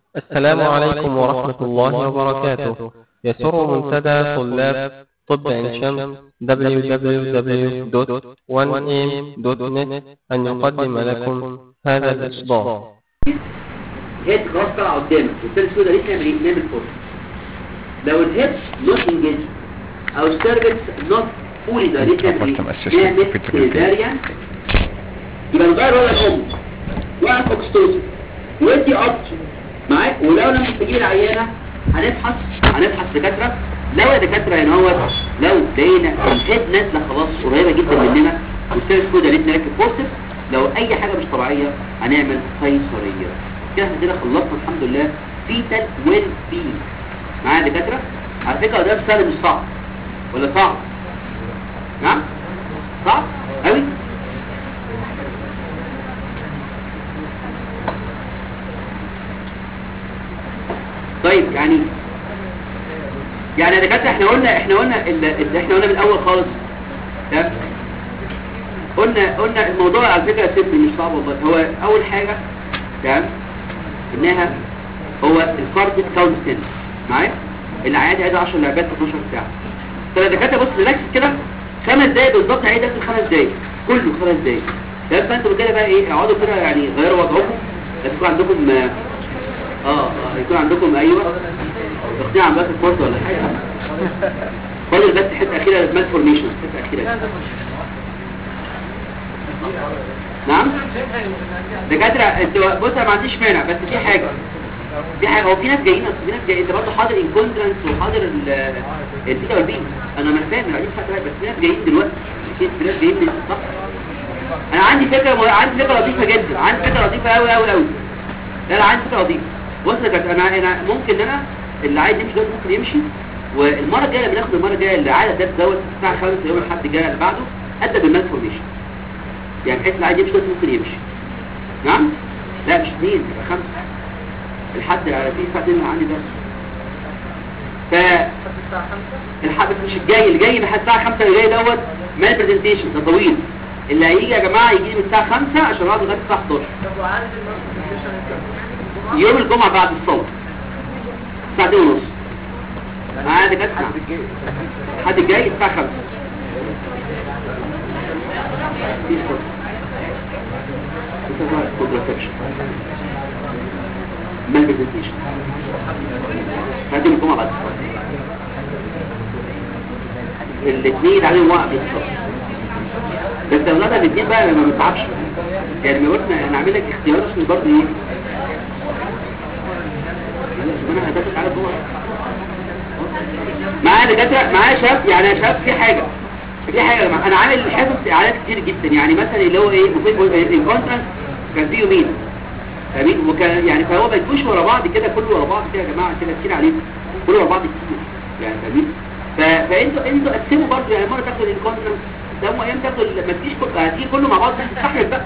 السلام عليكم ورحمة الله وبركاته يسر منتدى طلاب طب عين شمس www.1am.net أن يقدم لكم هذا الإصدار هيد خلاص طلع قدامك والثالث كده ليه نعمل ايه نعمل فورس لو الهيد نوت انجيج او السيرفكس نوت فولي ده ليه نعمل ايه نعمل سيزاريان يبقى نغير وضع الام وقع فوكستوز ودي اوبشن معاك ولو لما تجي العيانه هنبحث هنبحث دكاتره لو يا دكاتره يعني هو لو لقينا الهيد نازله خلاص قريبه جدا مننا والسيرفكس كده ليه نركب فورسز لو اي حاجه مش طبيعيه هنعمل قيصريه كده احنا كده خلصنا الحمد لله فيتال ويل بي معايا دكاتره على فكره ده سهل مش صعب ولا صعب نعم صعب قوي طيب يعني يعني يا دكاتره احنا قلنا احنا قلنا ال- ال- احنا قلنا من الاول خالص تمام قلنا قلنا الموضوع على فكره سيمبل مش صعب والله هو اول حاجه تمام انها هو الكارد كاونت سن معايا العيادة عايزة 10 لعبات في 12 ساعة طب يا دكاتره بص ريلاكس كده خمس دقايق بالظبط عيد في خمس دقايق كله خمس دقايق ده فانتوا كده بقى ايه اقعدوا كده يعني غيروا وضعكم بس يكون عندكم اه اه يكون عندكم ايوه اقناع عن بس الكورس ولا حاجه فاضل بس حته اخيره مال فورميشن حته اخيره نعم دكاتره انتوا بص انا ما عنديش مانع بس في حاجه في حاجه هو في ناس جايين اصل في ناس جايين انت برضه حاضر انكونترنس وحاضر البيتا والبي انا ما فاهم انا فاهم بس في ناس جايين دلوقتي في ناس جايين من الصف انا عندي فكره م... عندي فكره لطيفه جدا عندي فكره لطيفه قوي قوي قوي لا لا عندي فكره لطيفه بص يا دكاتره انا انا ممكن انا اللي عايز يمشي دلوقتي ممكن يمشي والمره الجايه لما ناخد المره الجايه اللي عايز ده دوت الساعه 5 يوم الاحد الجاي اللي بعده ابدا بالمال فورميشن يعني بحيث اللي عايز يمشي دلوقتي ممكن يمشي نعم لا مش اثنين يبقى خمسه الحد في ساعتين عندي درس ف الحد مش الجاي اللي جاي من الساعه 5 اللي جاي دوت مال برزنتيشن ده طويل اللي هيجي يا جماعه يجي من الساعه 5 عشان اقعد لغايه الساعه 11 يوم الجمعه بعد الصلاه ساعتين ونص معايا دكاتره الحد الجاي الساعه 5 ما البرزنتيشن هذه الجمعة بعد الاثنين عليهم وقت بالظبط بس اولاد الاثنين بقى ما بنتعبش يعني ما قلنا انا اعمل لك اختيار عشان برضه ايه انا هدفك على جوه معايا دكاتره معايا شاب يعني يا شاب في حاجه في حاجه يا جماعه انا عامل حفظ اعلانات كتير جدا يعني مثلا اللي هو ايه الكونتراست كان فيه يومين فاهمين وكان يعني فهو ما يجوش ورا بعض كده كله ورا بعض كده يا جماعه كده كتير عليكم كله ورا بعض كتير يعني فاهمين ف- فانتوا انتوا قسموا برضه يعني مره تاخدوا الكونتراست ده مو ايام تاخدوا ما تجيش كل- هتيجي كله مع بعض تستحمل بقى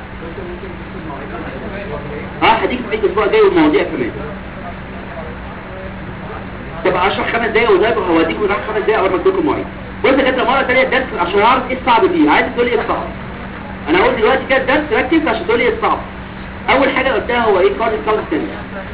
اه هتيجي في الاسبوع الجاي والمواضيع كمان تبقى اشرح خمس دقايق وده هوديكم راح خمس دقايق اول ما ادوكم مواعيد وانت كده مره ثانيه الدرس عشان اعرف ايه الصعب فيه عايز تقول لي ايه الصعب انا هقول دلوقتي كده الدرس ركز عشان تقول لي ايه الصعب اول حاجه قلتها هو ايه كارد كاونت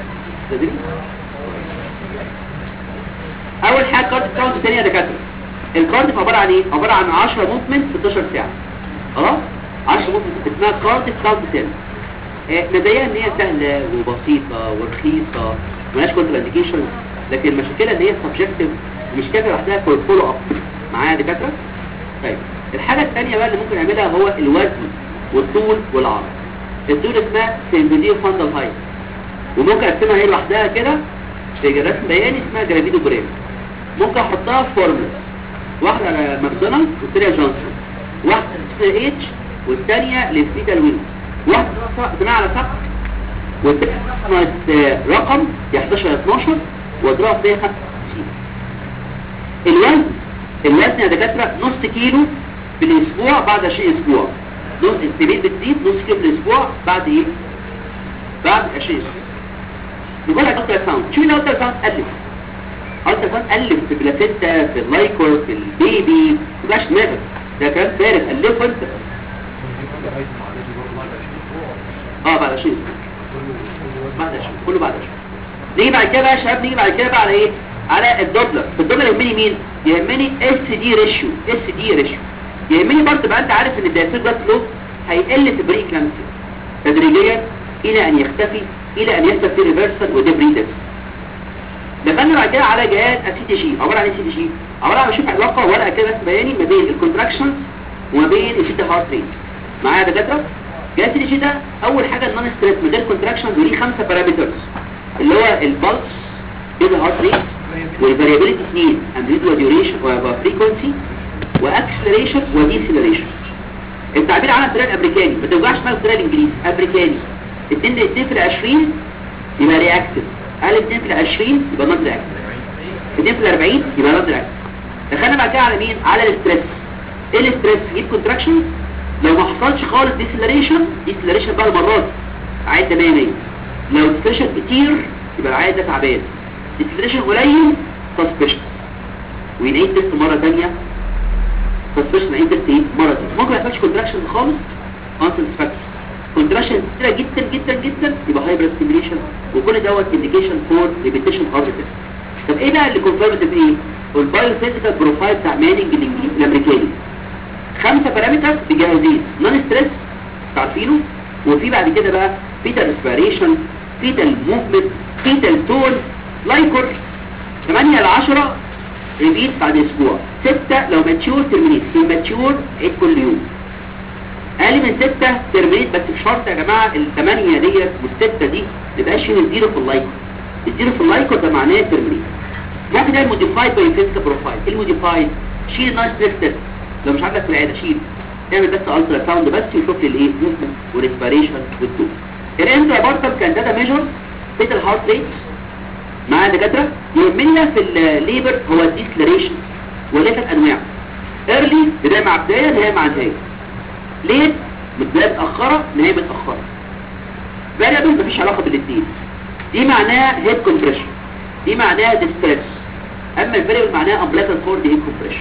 اول حاجه كارد كاونت ثانيه يا دكاتره الكارد عباره عن ايه عباره عن 10 موفمنت في 12 ساعه خلاص 10 موفمنت اسمها كارد كاونت ثانيه مزاياها ان هي سهله وبسيطه ورخيصه ملهاش كونتر انديكيشن لكن مشكلة ان هي سبجكتيف مش كافيه لوحدها فور فولو اب معايا يا دكاتره طيب الحاجه الثانيه بقى اللي ممكن نعملها هو الوزن والطول والعرض الطول اسمها سيمبيديو فاندل هايت وممكن اقسمها هي لوحدها كده في رسم بياني اسمها جرافيدو جرام ممكن احطها في فورمولا واحده على ماكدونالد والثانيه جونسون واحده اتش والثانيه للفيتال ويل واحده بناء على سقف والثانيه ناقص رقم يا 11 يا 12 واضربها فيها 55 الوزن الوزن يا دكاتره نص كيلو في الاسبوع بعد 20 اسبوع نص السبيل بتزيد نص كيلو في الاسبوع بعد ايه بعد 20 اسبوع نقول لك الترا ساوند شوف الالترا ساوند الف الترا ساوند الف في البلاسينتا في اللايكور في البيبي ما تبقاش دماغك ده كلام فارغ الفه انت اه بعد 20 اسبوع بعد 20 كله بعد 20 نيجي بعد كده بقى يا شباب نيجي بعد كده بقى على ايه على الدوبلر في الدوبلر يهمني مين يهمني اس دي ريشيو اس دي ريشيو يهمني برضه تبقى انت عارف ان الدايستول بلاد فلو هيقل في بري كلامسيا تدريجيا الى ان يختفي الى ان يحصل فيه ريفرسال وديبريدس دخلنا بعد كده على جهاز السي تي جي عباره عن ايه سي تي جي عباره عن بشوف علاقه ورقه كده بس بياني ما بين الكونتراكشنز وما بين الشد هارت ريت معايا يا دكاتره جهاز السي تي جي ده اول حاجه النون ستريس من غير كونتراكشنز وليه خمسه بارامترز اللي هو البلس كده هارت ريت والفاريابيلتي اثنين امبليد وديوريشن وفريكونسي واكسلريشن وديسلريشن التعبير عنها بالطريقه الامريكاني ما توجعش معاك بالطريقه الانجليزي امريكاني 2 2 في 20 يبقى رياكتيف قال 2 في 20 يبقى نون رياكتيف 2 في 40 يبقى نون رياكتيف دخلنا بعد كده على مين على الاستريس ايه الاستريس يجيب كونتراكشن لو ما حصلش خالص ديسلريشن ديسلريشن بقى المرات عايز 100 100 لو ديسلريشن كتير يبقى العيان ده تعبان ديسلريشن قليل سسبشن ونعيد تيست مره ثانيه سسبشن نعيد تيست ايه مره ثانيه ممكن ما يحصلش كونتراكشن خالص انساتسفاكتوري كونتراكشن كتيره جدا جدا جدا يبقى هايبر ستيميليشن وكل دوت انديكيشن فور ريبيتيشن اوف تيست طب ايه بقى اللي كونفيرمتيف ايه البايو فيزيكال بروفايل بتاع مانينج الانجليزي الامريكاني خمسه بارامترز بجاهزين نون ستريس عارفينه وفي بعد كده بقى فيتال ريسبيريشن فيتال موفمنت فيتال تون لايكور 8 ل 10 ريبيت بعد اسبوع 6 لو ماتيور ترمينيت ماتيور عيد كل يوم اقل من 6 ترمينيت بس بشرط يا جماعه الثمانيه ديت والسته دي ما يبقاش فيهم الزيرو في اللايكور الزيرو في اللايكور ده معناه ترمينيت ممكن ده الموديفايد باي فيزيكال بروفايل ايه الموديفايد شيل نايس ليفتر لو مش عندك في العياده شيل اعمل بس الترا ساوند بس يشوف لي الايه موفمنت وريسبيريشن والتون الانترا بارتم كان داتا ميجر فيتال هارت ريت مع دكاتره يهمنا في الليبر هو الديسلريشن وليست انواع ايرلي بدايه مع بدايه نهايه مع نهايه ليه بدايه متاخره نهايه متاخره فاريبل مفيش علاقه بالاثنين دي معناها هيد كومبريشن دي معناها ديستريس اما الفاريبل معناها امبليكال كورد هيد كومبريشن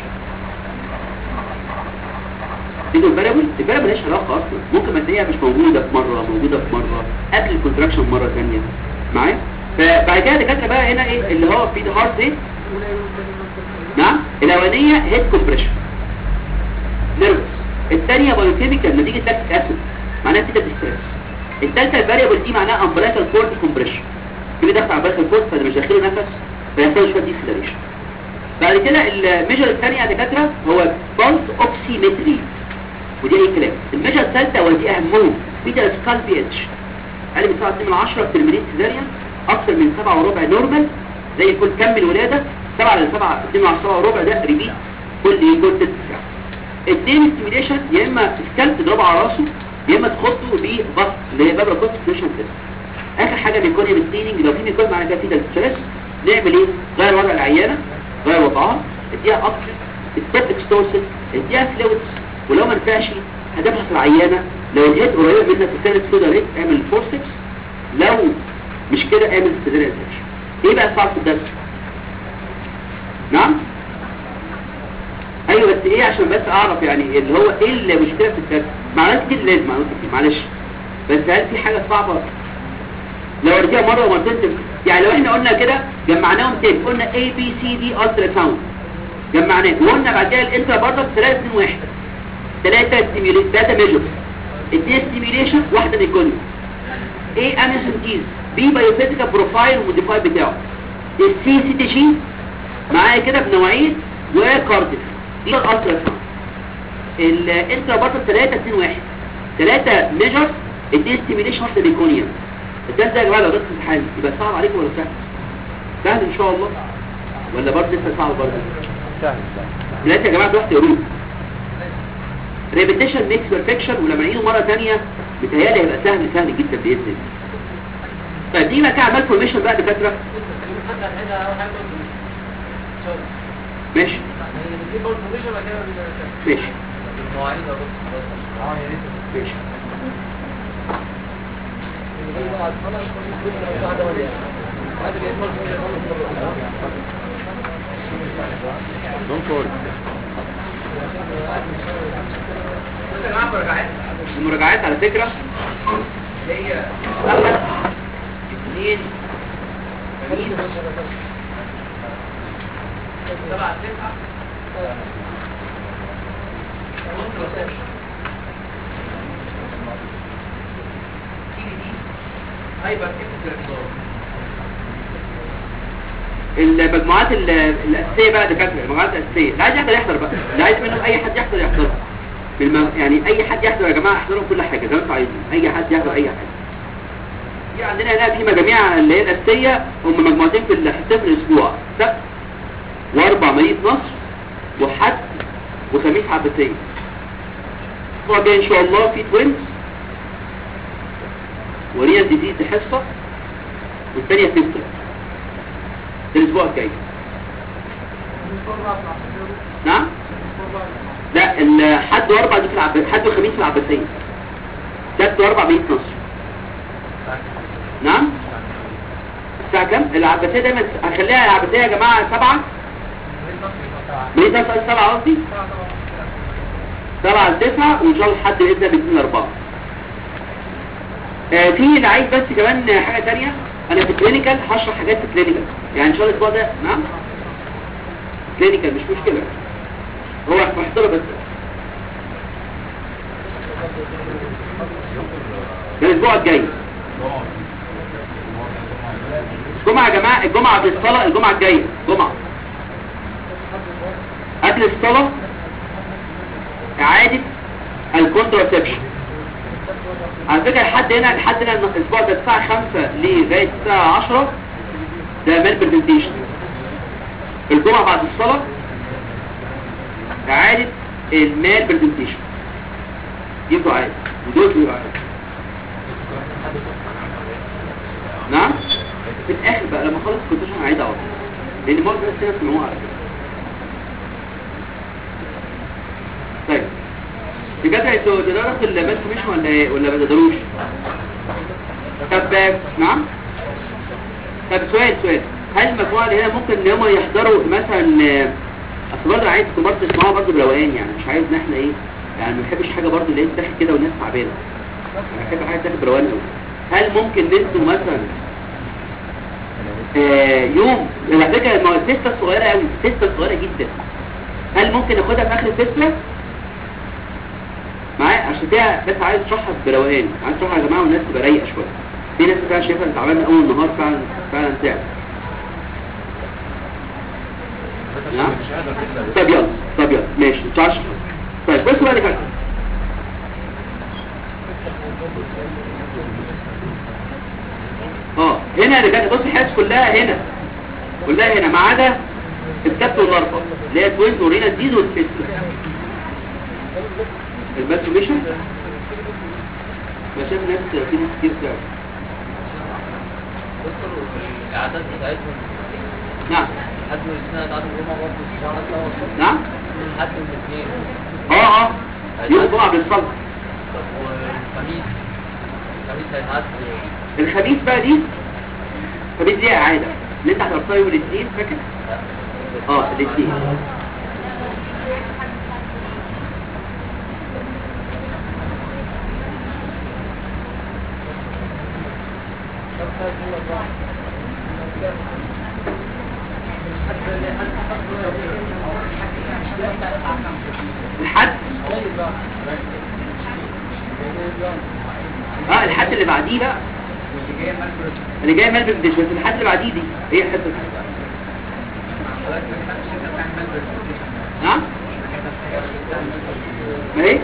تيجي الفاريبل الفاريبل ملهاش علاقه اصلا ممكن ما تلاقيها مش موجوده في مره موجوده في مره قبل الكونتراكشن مره ثانيه معايا فبعد كده دكاتره بقى هنا ايه اللي هو في هارت ريت نعم الاولانيه هيد كومبريشن نيرفس الثانيه بايوكيميكال نتيجه لاكتيك اسيد معناها كده ديستريس الثالثه الفاريبل دي معناها امبريكال كورد كومبريشن كده دخل على امبريكال كورد فده مش داخله نفس فيحصل شويه ديسلريشن بعد كده الميجر الثانيه يا دكاتره هو بالس اوكسيمتري ودي اي كلام الميجر الثالثه ودي اهمهم بيتا سكال بي اتش قال من 7 من 10 ترمينيت سيزاريان اكثر من 7 وربع نورمال زي كل كم الولاده 7 ل 7 2 على 7 وربع ده ريبيت كل ايه كل ست ساعات اثنين ستيميليشن يا اما سكال تضربه على راسه يا اما تخطه ببسط اللي هي بابا كوست فيشن تيست اخر حاجه ميكونيا بالتيننج لو في ميكون معنى كده في ستريس نعمل ايه غير وضع العيانه غير وضعها اديها اكسجين ستوب اكستورسن اديها فلويدز ولو ما نفعش هتبحث العيانه لو الهيد قريبه منك في الثالث سودا ريت اعمل فورسكس لو مش كده اعمل استدراج ايه بقى صعب في الدرس نعم ايوه بس ايه عشان بس اعرف يعني اللي هو ايه المشكله في الدرس معلومات كتير لازم معلومات كتير معلش بس هل في حاجه صعبه لو رديها مره ومرتين يعني لو احنا قلنا كده جمعناهم تاني قلنا A B C D الترا ساوند جمعناه وقلنا بعد كده الانترا برضه 3 2 1 ثلاثة ستيميوليشن ثلاثة ميجرز اثنين ستيميوليشن واحدة نيكونيوم ايه اميسنتيز بي بايوفيزيكال بروفايل والموديفاي بتاعه السي سي تي جي معايا كده بنوعين وكارديف دي الالترا ساوند الانترا برضه 3 2 1 ثلاثة ميجرز اثنين ستيميوليشن واحدة نيكونيوم الدرس ده يا جماعه لو درس امتحان يبقى صعب عليكم ولا سهل؟ سهل ان شاء الله ولا برضه لسه صعب برضه؟ سهل دلوقتي يا جماعه تروح تقروه ريبيتيشن ميكس بيرفكشن ولما نعيده مره ثانيه بتهيألي هيبقى سهل سهل جدا باذن الله طيب دي بقى كده عمال فورميشن بقى دكاتره ماشي ماشي ماشي دونت وري المراجعات على فكرة هي واحد اثنين المجموعات ال- الاساسيه بقى دكاتره المجموعات الاساسيه اللي عايز يحضر يحضر بقى اللي عايز منهم اي حد يحضر يحضر بالم... يعني اي حد يحضر يا جماعه احضروا كل حاجه زي ما انتوا عايزين اي حد يحضر اي حاجه في عندنا هنا في مجاميع اللي هي الاساسيه هم مجموعتين في الحصتين في الاسبوع سبت واربع مدينه نصر وحد وخميس عباسيه الاسبوع الجاي ان شاء الله في توينز وريا جديد حصه والثانيه فيستر ده الاسبوع الجاي نعم لا الحد واربع دي في العب... حد وخميس في العباسيه سبت واربع مدينه نصر نعم الساعة كام؟ العباسية دايما هخليها العباسية يا جماعة سبعة مدينة نصر سبعة قصدي سبعة لتسعة وإن شاء الله الحد يبدأ باثنين أربعة آه في اللي عايز بس كمان حاجة تانية أنا في كلينيكال هشرح حاجات في كلينيكال يعني إن شاء الله الأسبوع ده نعم كلينيكال مش مشكلة هو محضره بس ده الأسبوع الجاي الجمعة يا جماعة الجمعة قبل الصلاة الجمعة الجاية جمعة قبل الصلاة إعادة الكونتراسبشن على فكرة لحد هنا لحد هنا الأسبوع ده الساعة 5 لغاية الساعة 10 ده مال برزنتيشن الجمعة بعد الصلاة إعادة المال برزنتيشن يبقوا عادي ودول بيبقوا عادي نعم في الاخر بقى لما خلص كنت انا عايز اقعد لان معظم الناس هنا سمعوها على كده طيب بجد انتوا تقدروا في المال كوميشن ولا ايه ولا ما تقدروش طب نعم طب سؤال سؤال هل المجموعه اللي هنا ممكن ان هم يحضروا مثلا آه، اصل برضه عايز برضه تسمعوها برضه بروقان يعني مش عايز ان احنا ايه يعني ما بحبش حاجه برضه اللي هي تتاخد كده والناس تعبانه انا بحب حاجه تاخد بروقان قوي هل ممكن انتوا مثلا آه، يوم على فكره ما هو الفيستا صغيره قوي الفيستا صغيره جدا هل ممكن اخدها في اخر الفيستا معايا عشان كده بس عايز اشرحها بروقان عايز اشرحها يا جماعه والناس تبقى رايقه شويه في ناس فعلا شايفها تعبانه اول النهار فعلا فعلا تعب نعم طب يلا طب يلا ماشي انتوا عشان طيب بصوا بقى كده اه هنا اللي كانت بص الحاجات كلها هنا كلها هنا ما عدا الكبت والاربع اللي هي توينز ورينا ديز والفيستر الماتوميشن ما شاف ناس في ناس كتير تعب الإعداد بتاعتهم نعم حد من الاثنين هيتعادوا الجمعة برضه في الشهر ده نعم حد من الاثنين اه اه يوم الجمعة بالصلاة طب والخميس الخميس هيتعادوا الخميس بقى دي الخميس دي عادة اللي انت هتحطها يوم الاثنين فاكر؟ اه الاثنين الحد اه الحد اللي بعديه بقى اللي جاي ملبس ديش بس الحد اللي بعديه دي هي حته نعم ما هي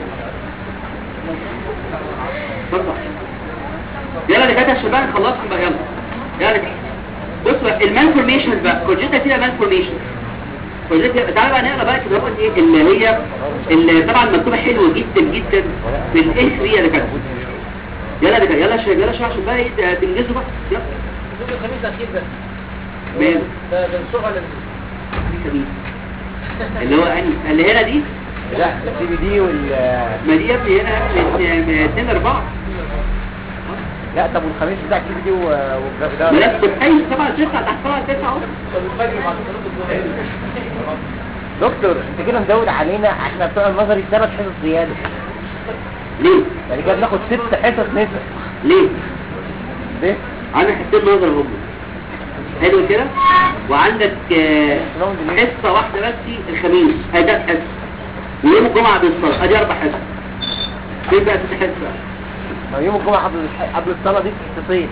اتفضل يلا اللي كانت يا شباب نخلصهم بقى يلا يلا كده. بص بقى المالفورميشن بقى كوجيتا فيها مالفورميشن كوجيتا تعالى بقى نقرا بقى كده ايه اللي هي اللي طبعا مكتوبه حلوه جدا جدا في الاس 3 اللي كانت يلا يا يلا شباب يلا شباب عشان بقى ايه تنجزوا بقى يلا يوم الخميس الأخير ده ماله ده ده الشغل اللي خميس. اللي هو أنهي؟ اللي هنا دي لا السي بي دي وال ما دي يا ابني هنا من من 2 4 لا طب والخميس بتاع السي بي دي والجو ما ده لا اي 7 9 تحت 7 9 اهو طب الفجر بعد صلاة الظهر دكتور انت كده مزود علينا احنا بتوع النظري ثلاث حصص زياده ليه يعني كده بناخد ست حصص نسا ليه ليه؟ انا حسيت نظر هم حلو كده وعندك آه، حصه واحده بس الخميس ادي حصه ويوم الجمعه بالصلاه ادي اربع حصص فين بقى ست حصه ما يوم الجمعة قبل الح- قبل الصلاة دي حصتين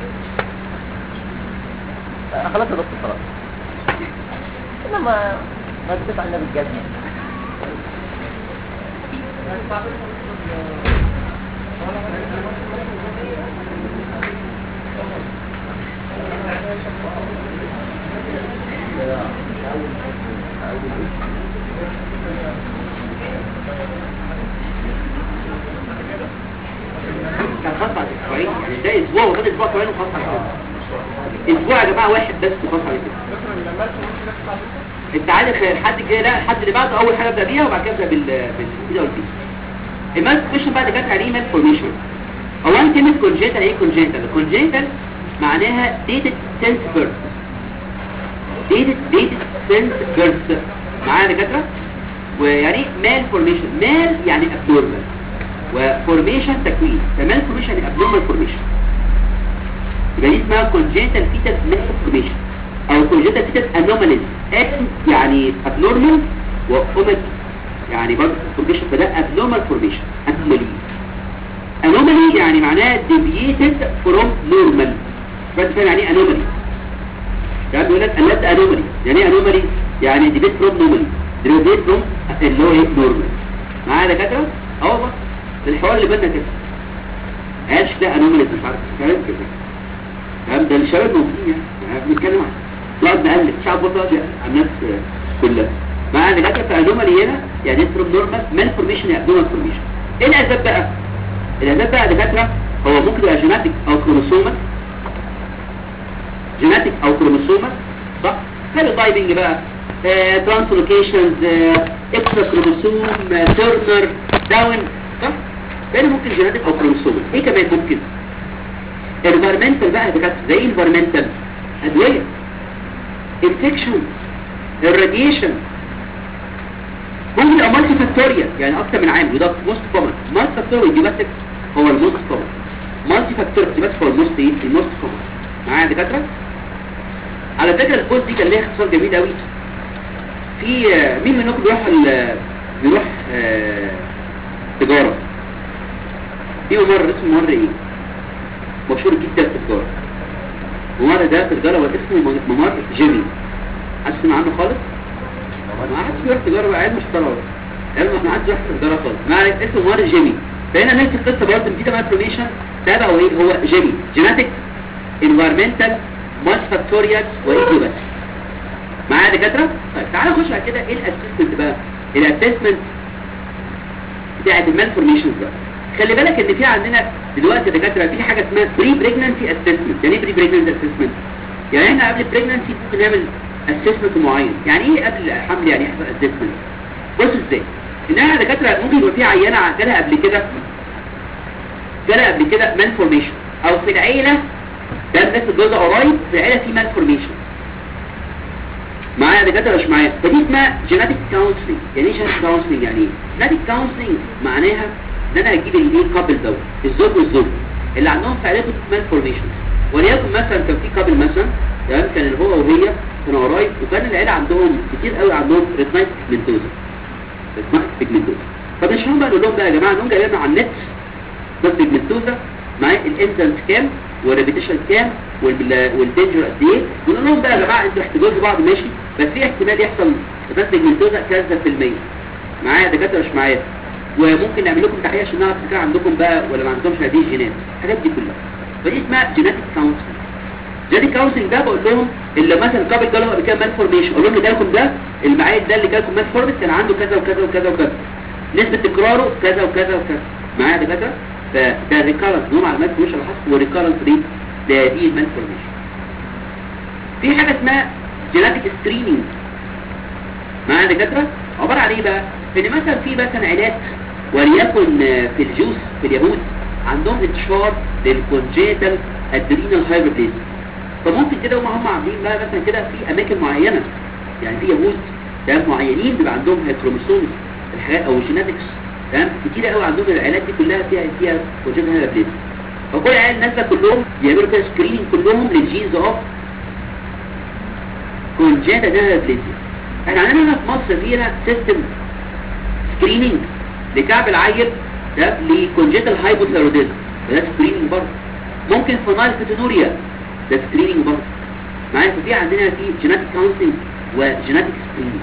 آه، خلاص يا دكتور خلاص انما ما تدفع النبي الجزمة كان خاص على اسبوعين يعني ده اسبوع وغير اسبوع كمان وخاص على كده اسبوع يا جماعه واحد بس خاص على كده انت عارف الحد الجاي لا الحد اللي بعده اول حاجه ابدا بيها وبعد كده ابدا بال بالكده والبي المال كويشن بعد كده عليه مال فورميشن اولا كلمه كونجنتال ايه كونجنتال كونجنتال معناها ديتد سنس بيرث ديتد ديتد سنس بيرث معايا يا دكاتره ويعني مال فورميشن مال يعني ابنورمال وفورميشن تكوين فمال فورميشن يعني ابنورمال فورميشن يبقى دي اسمها congenital fetal malformation او congenital fetal anomalies N يعني abnormal وأوميك يعني برضه formation فده abnormal formation anomaly anomaly يعني معناها deviated from normal بس فاهم يعني ايه anomaly يعني بيقول لك الناس anomaly يعني ايه anomaly يعني deviate from normal deviate from اللي هو ايه normal معايا يا دكاتره اه والله ده الحوار اللي بينا كده عاش ده anomaly مش عارف كلام كده تمام ده الشباب موجودين يعني يعني بنتكلم عن نقعد نقلب شعب بطل على الناس كلها مع ان جاكا في انومالي هنا يعني اسمه نورمال مان فورميشن ابدومال فورميشن ايه الاسباب بقى الاسباب بقى يا دكاتره هو ممكن يبقى جيناتيك او كروموسومال جيناتيك او كروموسومال صح هل تايبنج بقى ترانسلوكيشنز اكسترا كروموسوم تيرنر داون صح ده ممكن جيناتيك او كروموسومال ايه كمان ممكن environmental بقى دكاتره زي environmental ادويه infection الراديشن ممكن يبقى مالتي فاكتوريال يعني اكتر من عامل وده موست كومن مالتي فاكتوريال دي بس هو الموست كومن مالتي فاكتوريال دي بس هو الموست ايه الموست كومن معايا يا دكاتره على فكره الكود دي كان ليها اختصار جميل قوي في آه، مين منكم بيروح ال- بيروح آه، تجاره في ممر اسمه ممر ايه مشهور جدا في التجاره ممر ده في التجاره هو اسمه ممر جيمي حد سمع عنه خالص ما حدش بيروح تجاره بقى عيال مش طلبه عيال ما حدش بيروح تجاره خالص ما عارف اسمه ممر جيمي فهنا نفس القصه برضه في كمان انفورميشن ده بقى هو ايه هو جيمي جيناتيك انفايرمنتال مالتي فاكتوريال وايديو بس معايا يا دكاتره طيب تعالى نخش على كده ايه الاسسمنت بقى الاسسمنت بتاعت المالفورميشنز بقى خلي بالك ان في عندنا دلوقتي يا دكاتره في حاجه اسمها بري بريجننسي اسسمنت يعني ايه بري بريجننسي اسسمنت يعني احنا قبل البريجننسي ممكن نعمل اسسمنت معين يعني ايه قبل الحمل يعني يحصل اسسمنت بص ازاي ان احنا يا دكاتره ممكن يبقى في عيانه جالها قبل كده جالها قبل كده مالفورميشن او في العيله ده الناس الجوزة قريب في العيله في مالفورميشن معايا دكاتره مش معايا فدي اسمها جيناتيك كونسلنج يعني ايه جيناتيك كونسلنج يعني ايه جيناتيك كونسلنج معناها ان انا هجيب الايه كابل دوت الزوج والزوج اللي عندهم في عيلتهم مالفورميشن وليكن مثلا كان في كابل مثلا تمام كان اللي هو وهي كانوا قرايب وكان العيله عندهم كتير قوي عندهم ريتنايت بيجمنتوزا ريتنايت بيجمنتوزا فمش هم بقى نقول لهم بقى يا جماعه انهم جايين على النت بس بيجمنتوزا معايا الانسنس كام والريبيتيشن كام وال- والدينجر قد ايه ونقول لهم بقى يا جماعه انتوا احتجاجوا بعض ماشي بس في احتمال يحصل بس بيجمنتوزا كذا في المية معايا يا دكاتره مش معايا وممكن نعمل لكم تحقيق عشان نعرف اذا كان عندكم بقى ولا ما عندكمش هذه الجينات الحاجات دي كلها فدي اسمها جيناتيك كونسلنج جيناتيك كونسلنج ده بقول لهم اللي مثلا قابل جاله قبل كده مالفورميشن اقول لهم اللي جالكم ده المعايد ده اللي جالكم مالفورميشن كان عنده كذا وكذا وكذا وكذا نسبة تكراره كذا وكذا وكذا معايا يا دكاتره فده ريكارنت نوع على المالفورميشن اللي حصل وريكارنت ريت لهذه المالفورميشن في حاجه اسمها جيناتيك سكريننج معايا يا دكاتره عباره عن ايه بقى ان مثلا في مثلا علاج وليكن آه، في الجوس في اليهود عندهم انتشار للكونجيتال ادرينال هايبرليزم فممكن كده هم هم عاملين بقى مثلا كده في اماكن معينه يعني في يهود تمام معينين بيبقى عندهم هيكروموسومز الحاجات او الجيناتكس تمام كتير قوي عندهم العيالات دي كلها فيها فيها كونجيتال هايبرليزم فكل العيال نازله كلهم يعملوا كده سكريننج كلهم للجينز اوف كونجنتال ادرينال ديسبليزيا احنا عندنا هنا في مصر فينا سيستم سكريننج لكعب العيل ده لكونجنتال هايبوثيروديزم ده سكريننج برضه ممكن فينايل كيتونوريا ده سكريننج برضه معايا ففي عندنا في جيناتيك كونسلنج وجيناتيك سكريننج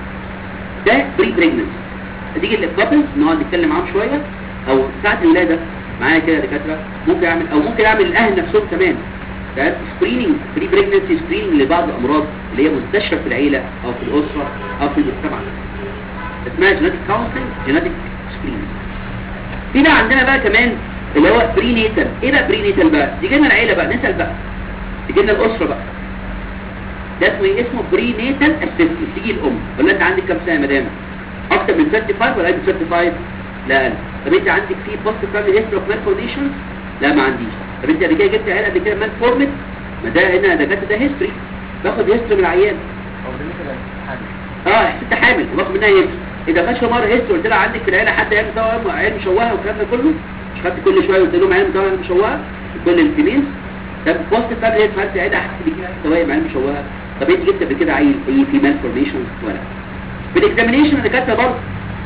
ده بري بريجننس هتيجي للكابلز نقعد نتكلم معاهم شويه او ساعه الولاده معايا كده يا دكاتره ممكن اعمل او ممكن اعمل الاهل نفسهم كمان ده سكريننج بري بريجننسي سكريننج لبعض الامراض اللي هي منتشره في العيله او في الاسره او في المجتمع اسمها جيناتيك كونسلنج جيناتيك سكريننج في بقى عندنا بقى كمان اللي هو بري نيتال ايه بقى بري نيتال بقى تيجي لنا العيله بقى نسال بقى تيجي لنا الاسره بقى ده اسمه ايه اسمه بري نيتال اسيستنت تيجي الام ولا انت عندك كام سنه يا مدام اكتر من 35 ولا اقل من 35 لا اقل طب انت عندك في بوست فاميلي هيستوري اوف مالفورميشن لا ما عنديش طب انت قبل كده جبت عيال قبل كده مالفورمد ما ده هنا ده جت ده هيستوري باخد هيستوري من العيان هو بالنسبه للامتحان اه ست حامل وباخد منها هيستوري اذا خدش مره هيستوري قلت لها عندك في العيله حد عيال مطوع عيال مشوهه والكلام ده كله مش خدت كل شويه قلت لهم عيال مطوع عيال مشوهه كل الفيميلز طب بوست فاميلي هيستوري في العيله حد بيجي سواء عيال مشوهه طب انت جبت قبل كده عيل ايه في مالفورميشن ولا في الاكزامينيشن اللي كاتبه برضه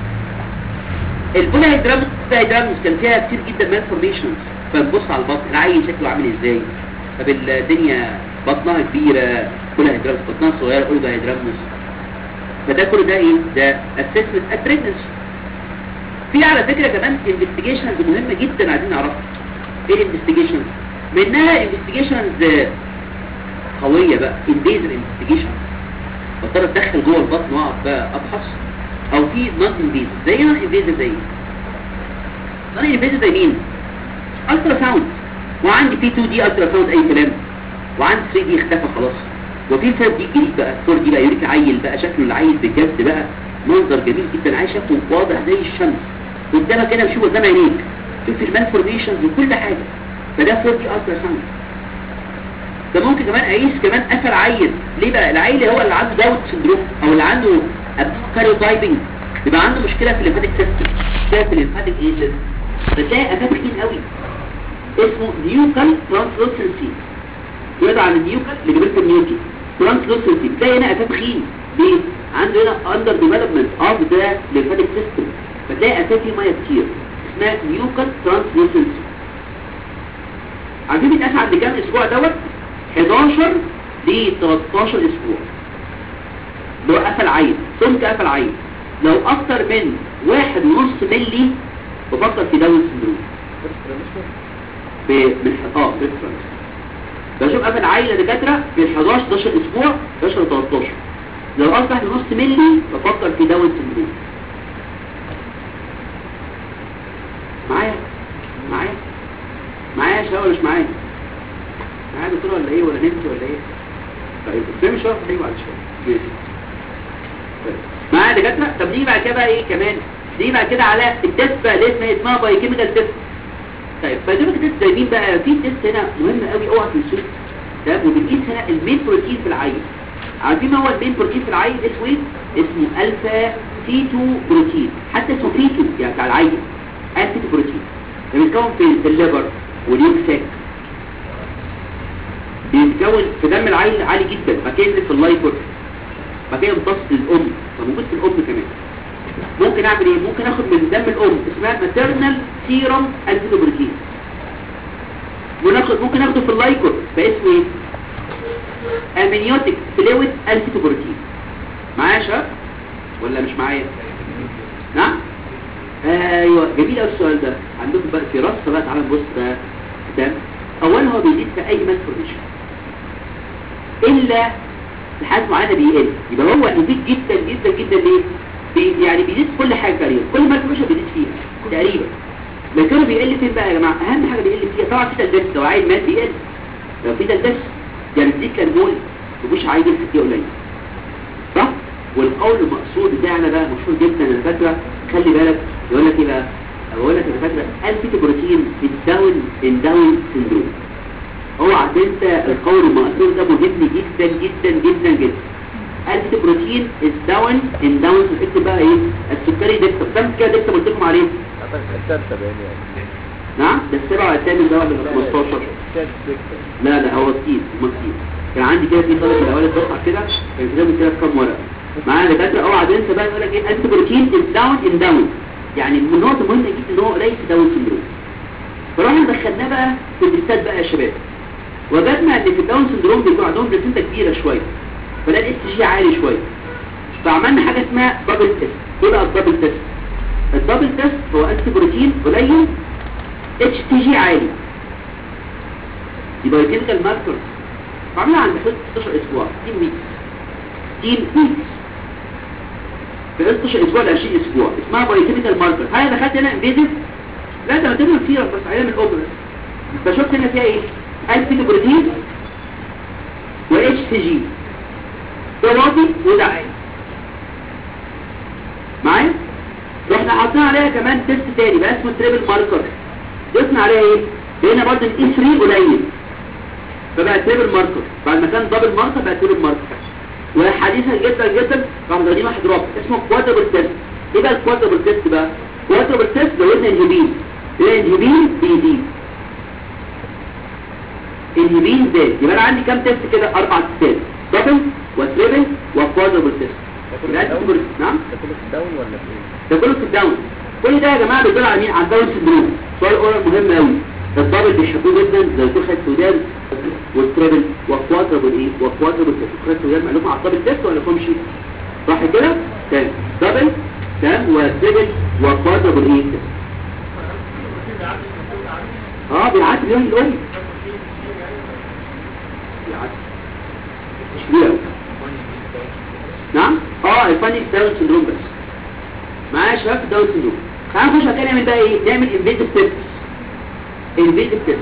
البولا هيدرامس هيدرامس كان فيها كتير جدا مالفورميشنز فنبص على البطن العيل شكله عامل ازاي طب الدنيا بطنها كبيره بولا هيدرامس بطنها صغيره اولجا هيدرامس فده كل ده ايه ده اسسمنت اتريتنس في على فكره كمان انفستيجيشنز مهمه جدا عايزين نعرفها ايه الانفستيجيشنز منها انفستيجيشنز قويه بقى انفيزر انفستيجيشن بضطر اتدخل جوه البطن واقعد بقى ابحث او في نون انفيزر زي نون انفيزر زي نون انفيزر زي مين الترا ساوند وعندي في 2 دي الترا ساوند اي كلام وعندي 3 دي اختفى خلاص وفي 4 دي جديد بقى 4 دي بقى يوريك عيل بقى شكله العيل بجد بقى منظر جميل جدا عايش شكله واضح زي الشمس قدامك كده بشوف قدام عينيك شوف المالفورميشنز وكل حاجه فده 4 دي الترا ساوند ده ممكن كمان اقيس كمان اثر عيل ليه بقى العيل هو اللي عنده داون سندروم او اللي عنده كاريوتايبنج يبقى عنده مشكله في الليمفاتيك سيستم مشكله في الليمفاتيك ايه سيستم بتلاقي افات كتير قوي اسمه نيوكال ترانسلوسنسي يقعد على النيوكال اللي جبت النيوكي ترانسلوسنسي بتلاقي هنا افات خين ليه عنده هنا اندر ديفلوبمنت اوف ذا ليمفاتيك سيستم فتلاقي افات فيه ميه كتير اسمها نيوكال ترانسلوسنسي عارفين بيتقاس عند كام اسبوع دوت 11 ل 13 اسبوع لو قفل عين سمك قفل عين لو اكتر من واحد ونص ملي بفكر في داون سندروم ب من اه ريفرنس بشوف قفل عين لدكاتره من 11 12 اسبوع 11 ل 13 لو اصبح نص ملي بفكر في داون سندروم معايا معايا معايا يا شباب ولا مش معايا معايا دكتور ولا ايه ولا نمت ولا ايه طيب ازاي مش عارف ايه بعد شويه ماشي. طيب. معايا يا دكاتره طب نيجي بعد كده بقى ايه كمان نيجي بعد كده على التست بقى اللي اسمها اسمها باي كيميكال تيست طيب فدول تيست زي مين بقى في تيست هنا مهم قوي اوعى تنسوه تمام وبنقيس هنا المين بروتين في العين عارفين ما هو المين بروتين في العين اسمه ايه اسمه الفا سي 2 بروتين حتى اسمه في 2 يعني بتاع العين الفا 2 بروتين ده بيتكون في الليفر واليوك ساك بيتكون في دم العيل عالي جدا بعد كده ينزل في اللايكور بعد كده يمتص للام فموجود في الام كمان ممكن اعمل ايه ممكن اخد من دم الام اسمها ماتيرنال سيرم الفيتوبروتين وناخد ممكن اخده في اللايكور فاسمه ايه امنيوتيك فلويد الفيتوبروتين معايا يا شباب ولا مش معايا نعم ايوه جميل قوي السؤال ده عندكم بقى في رصه بقى تعالى نبص بقى ده اولا هو بيزيد في اي مالفورميشن الا لحد معينه بيقل يبقى هو يزيد جدا جدا جدا ليه بي يعني بيزيد في كل حاجه تقريبا كل مالفورميشن بيزيد فيها تقريبا لكن هو بيقل فين بقى يا جماعه اهم حاجه بيقل فيها طبعا في تلبس لو عايز مات بيقل لو في تلبس يعني الزيت كان مول مش عايز يمسك قليل صح والقول المقصود بتاعنا ده مشهور جدا انا فاكره خلي بالك يقول لك ايه بقى بقول لك انا فاكره الفيتو بروتين الداون انداون سندروم هو انت القول المقصود ده مهم جدا جدا جدا جدا الفيتو بروتين الداون انداون اكتب بقى ايه السكري دكتور كم كده دكتور قلت لكم عليه الثالثة باين يعني نعم ده السبعة والثامن ده ولا 15 لا لا هو كتير ما كتير كان عندي كده في طالب من الاوائل الدفعه كده كان كتاب كده في كام ورقه معايا دكاتره اوعى تنسى بقى يقول لك ايه انت بروتين از داون ان داون يعني من النقط المهمه جدا ان هو قليل في داون سندروم فرحنا دخلناه بقى في التستات بقى يا شباب وجدنا ان في الداون سندروم بيكون عندهم بلاسينتا كبيره شويه فلا الاس جي عالي شويه فعملنا حاجه اسمها دبل تيست ايه بقى الدبل تيست الدبل تيست هو انتي بروتين قليل اتش تي جي عالي يبقى الكيميكال ماركر عاملها عند حدود 16 اسبوع 10 ويكس 10 ويكس في 16 اسبوع ل 20 اسبوع اسمها بايوكيميكال ماركر هل دخلت هنا انفيزيف لا ده مكتوب كتير بس عينه من الاوبرا فشفت هنا فيها ايه انتي بروتين و اتش تي جي ده واطي وده عالي معايا رحنا حاطين عليها كمان تيست تاني بقى اسمه تريبل ماركر ضفنا عليها ايه لقينا برضه الاي 3 قليل فبقى تريبل ماركر بعد ما كان دبل ماركر بقى تريبل ماركر وحديثا جدا جدا راح مدين واحد رابط اسمه كوادربل تيست ايه بقى الكوادربل تيست بقى كوادربل تيست زودنا انهبين ايه انهبين بيزيد انهبين زاد يبقى انا عندي كام تيست كده اربع تيستات دبل وتريبل وكوادربل تيست يبقى أنت تقول- نعم ده كله في الداون ولا في ايه؟ ده كله في الداون كل ده يا جماعه بيدل على مين على الداون سندروم سؤال اورال مهم قوي الدبل بيحبوه جدا زي دكتور خالد سودان والتريبل والكوادربل ايه والكوادربل دكتور خالد سودان قال لكم على الدبل تيست ولا لكمش صح كده تمام دبل تمام وتريبل وكوادربل ايه تيست اه بيعدي اليوم الام بيعدي مش كبير قوي نعم اه الفانيك داون سندروم بس معايا يا شباب في داون سندروم تعالوا نخش بقى نعمل بقى ايه نعمل انفيزيف تيست انفيزيف تيست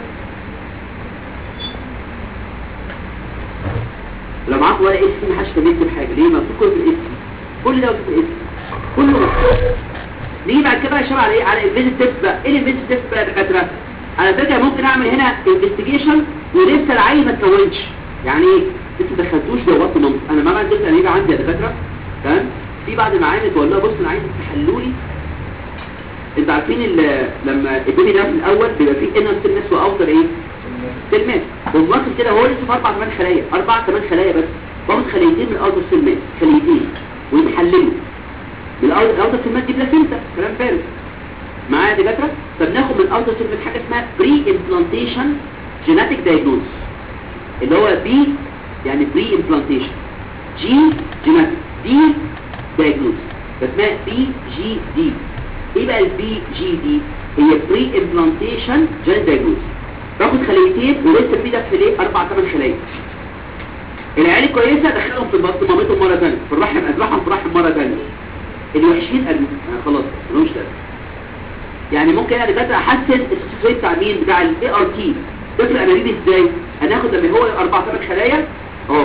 لو معاك ولا اس ما حدش كان يكتب حاجه ليه مكتوب كله في الاس كل ده مكتوب في الاس كله مكتوب نيجي بعد كده يا شباب على ايه على انفيزيف تيست بقى ايه الانفيزيف تيست بقى يا دكاتره على فكره ممكن اعمل هنا انفستيجيشن ولسه العين ما اتكونش يعني ايه لسه ما دخلتوش جوه بطن مامتك انا ما عندي لسه يبقى عندي يا دكاتره تمام في بعض المعامل تقول لها بص انا عايز تحلوا لي انتوا عارفين ال- لما البيبي ده في الاول بيبقى فيه انر سيلنس واوتر ايه سيلمات ومواصل كده هو لسه في اربع ثمان خلايا اربع ثمان خلايا بس باخد خليتين من الاوتر سيلمات خليتين ويتحللوا من الأوتر الأوتر سيلمات دي بلاسينتا كلام فارغ معايا يا دكاتره فبناخد من الاوتر سيلمات حاجه اسمها بري امبلانتيشن جيناتيك دايجنوز اللي هو بي يعني بري امبلانتيشن جي جيناتيك دي دايجنوز فاسمها بي جي دي ايه بقى البي جي دي هي بري امبلانتيشن جيناتيك دايجنوز باخد خليتين ولسه البي ده في ليه اربع ثمان خلايا العيال الكويسه ادخلهم في البطن مامتهم مره ثانيه في الرحم اذبحهم في الرحم مره ثانيه الوحشين قالوا آه خلاص ملهمش لازمه يعني ممكن انا دلوقتي احسن السوسيت بتاع مين بتاع الاي ار تي طفل انابيب ازاي هناخد لما هو اربع ثمان خلايا اهو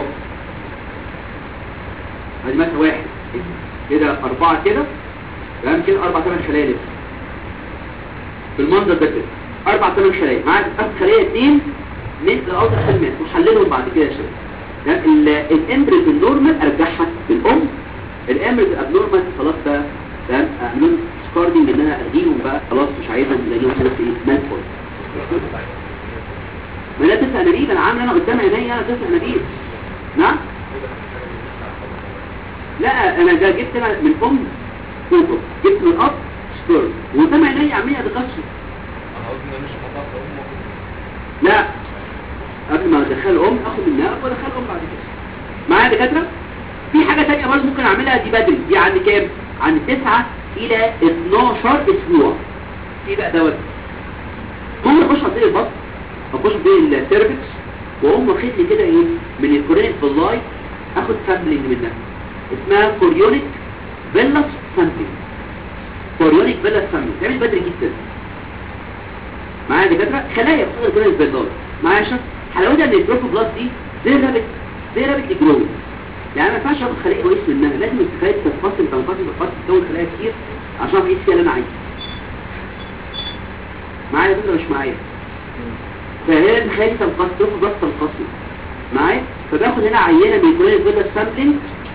ادي مثلا واحد كده اربعه كده تمام كده اربع ثمان خلايا لسه في المنظر ده كده اربع ثمان خلايا معاك اخد خليه اثنين من الاوتر سيلمات وحللهم بعد كده يا شباب تمام؟ ال- الامبريز النورمال ارجعها بالام الامبريز الابنورمال خلاص بقى تمام اعملهم سكاردنج ان انا اديهم بقى خلاص مش عايزهم لانهم كده في ايه مال فول ما لا تسع انابيب انا عامل انا قدام عيني انا تسع انابيب نعم لا انا ده جبت انا من ام كوكو جبت من اب سبيرم وقدام عيني عمليه اتكسر لا قبل ما ادخل ام اخد النار وادخل ام بعد كده معايا يا دكاتره في حاجه ثانيه برضه ممكن اعملها دي بدري دي عند كام عند 9 الى 12 اسبوع ايه بقى دوت هم اخش على البطن اخش بين السيرفكس واقوم واخد لي كده ايه من الكورينيك باللاي اخد سامبلنج منها اسمها كوريونيك فيلاس سامبلنج كوريونيك فيلاس سامبلنج تعمل بدري جدا معايا يا دكاتره خلايا بتفضل كوريونيك باللاي معايا يا شباب حلاوتها ان البروفوبلاست دي زي رابط زي رابط جروي يعني ما ينفعش اخد خليه كويس منها لازم الخلايا تتفصل تنفصل تنفصل تكون خلايا كتير عشان اعيش فيها اللي انا عايزه معايا فكره مش معايا فهي الخلايا دي تنفصل تاخد بس تنفصل معايا فباخد هنا عينه من كل الفيلا سامبلنج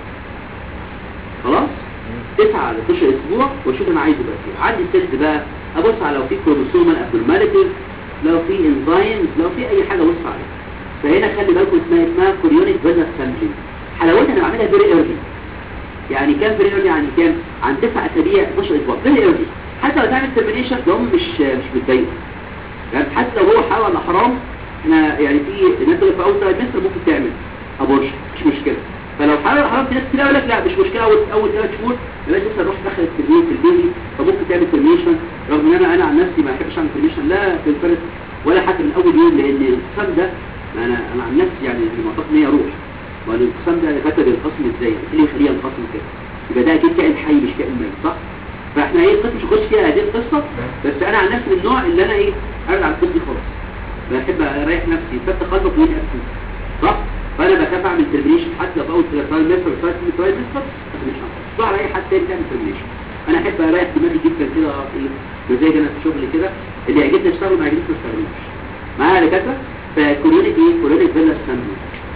خلاص تسعة على 12 اسبوع واشوف انا عايزه بقى فيه عندي سيلز بقى ابص على لو في كروموسومال ابنورماليتيز لو في انزيمز لو في اي حاجه ابص عليها فهنا خلي بالكم اسمها اسمها كوريونيك فيزا سامبلينج حلاوتها انا بعملها فيري ايرلي يعني كام فيري ايرلي يعني كام عن 9 اسابيع 12 اسبوع فيري ايرلي حتى لو تعمل ترمينيشن ده هم مش مش متضايقوا يعني حتى لو هو حاول ولا حرام احنا يعني في الناس اللي في اول ثلاث متر ممكن تعمل ابورشن مش مشكله فلو حاول ولا حرام في ناس كتير يقول لك لا مش مشكله اول اول ثلاث شهور بلاش لسه نروح دخل الترميشن في البيبي فممكن تعمل ترميشن رغم ان انا انا عن نفسي ما بحبش اعمل ترميشن لا في الفرد ولا حتى من اول يوم لان الانقسام ده انا انا عن نفسي يعني المعتقد ان هي روح والانقسام ده فاكر الخصم ازاي ايه اللي يخليها الخصم كده يبقى ده اكيد كائن حي مش كائن ميت صح فاحنا ايه القصه مش هخش فيها هذه القصه بس انا عن نفسي من النوع اللي انا ايه ابعد عن القصه دي خالص بحب اريح نفسي فالتخلق من ابسنس صح فانا بخاف اعمل ترميشن حتى لو اول ثلاث متر ثلاث متر متر مش هنصح على اي حد تاني تعمل ترميشن انا احب اريح دماغي جدا كده ايه مزاج انا في الشغل كده اللي يعجبني اشتغل ما يعجبنيش ما اشتغلوش معايا يا دكاتره فكوريونيك ايه كوريونيك فيلا سامبل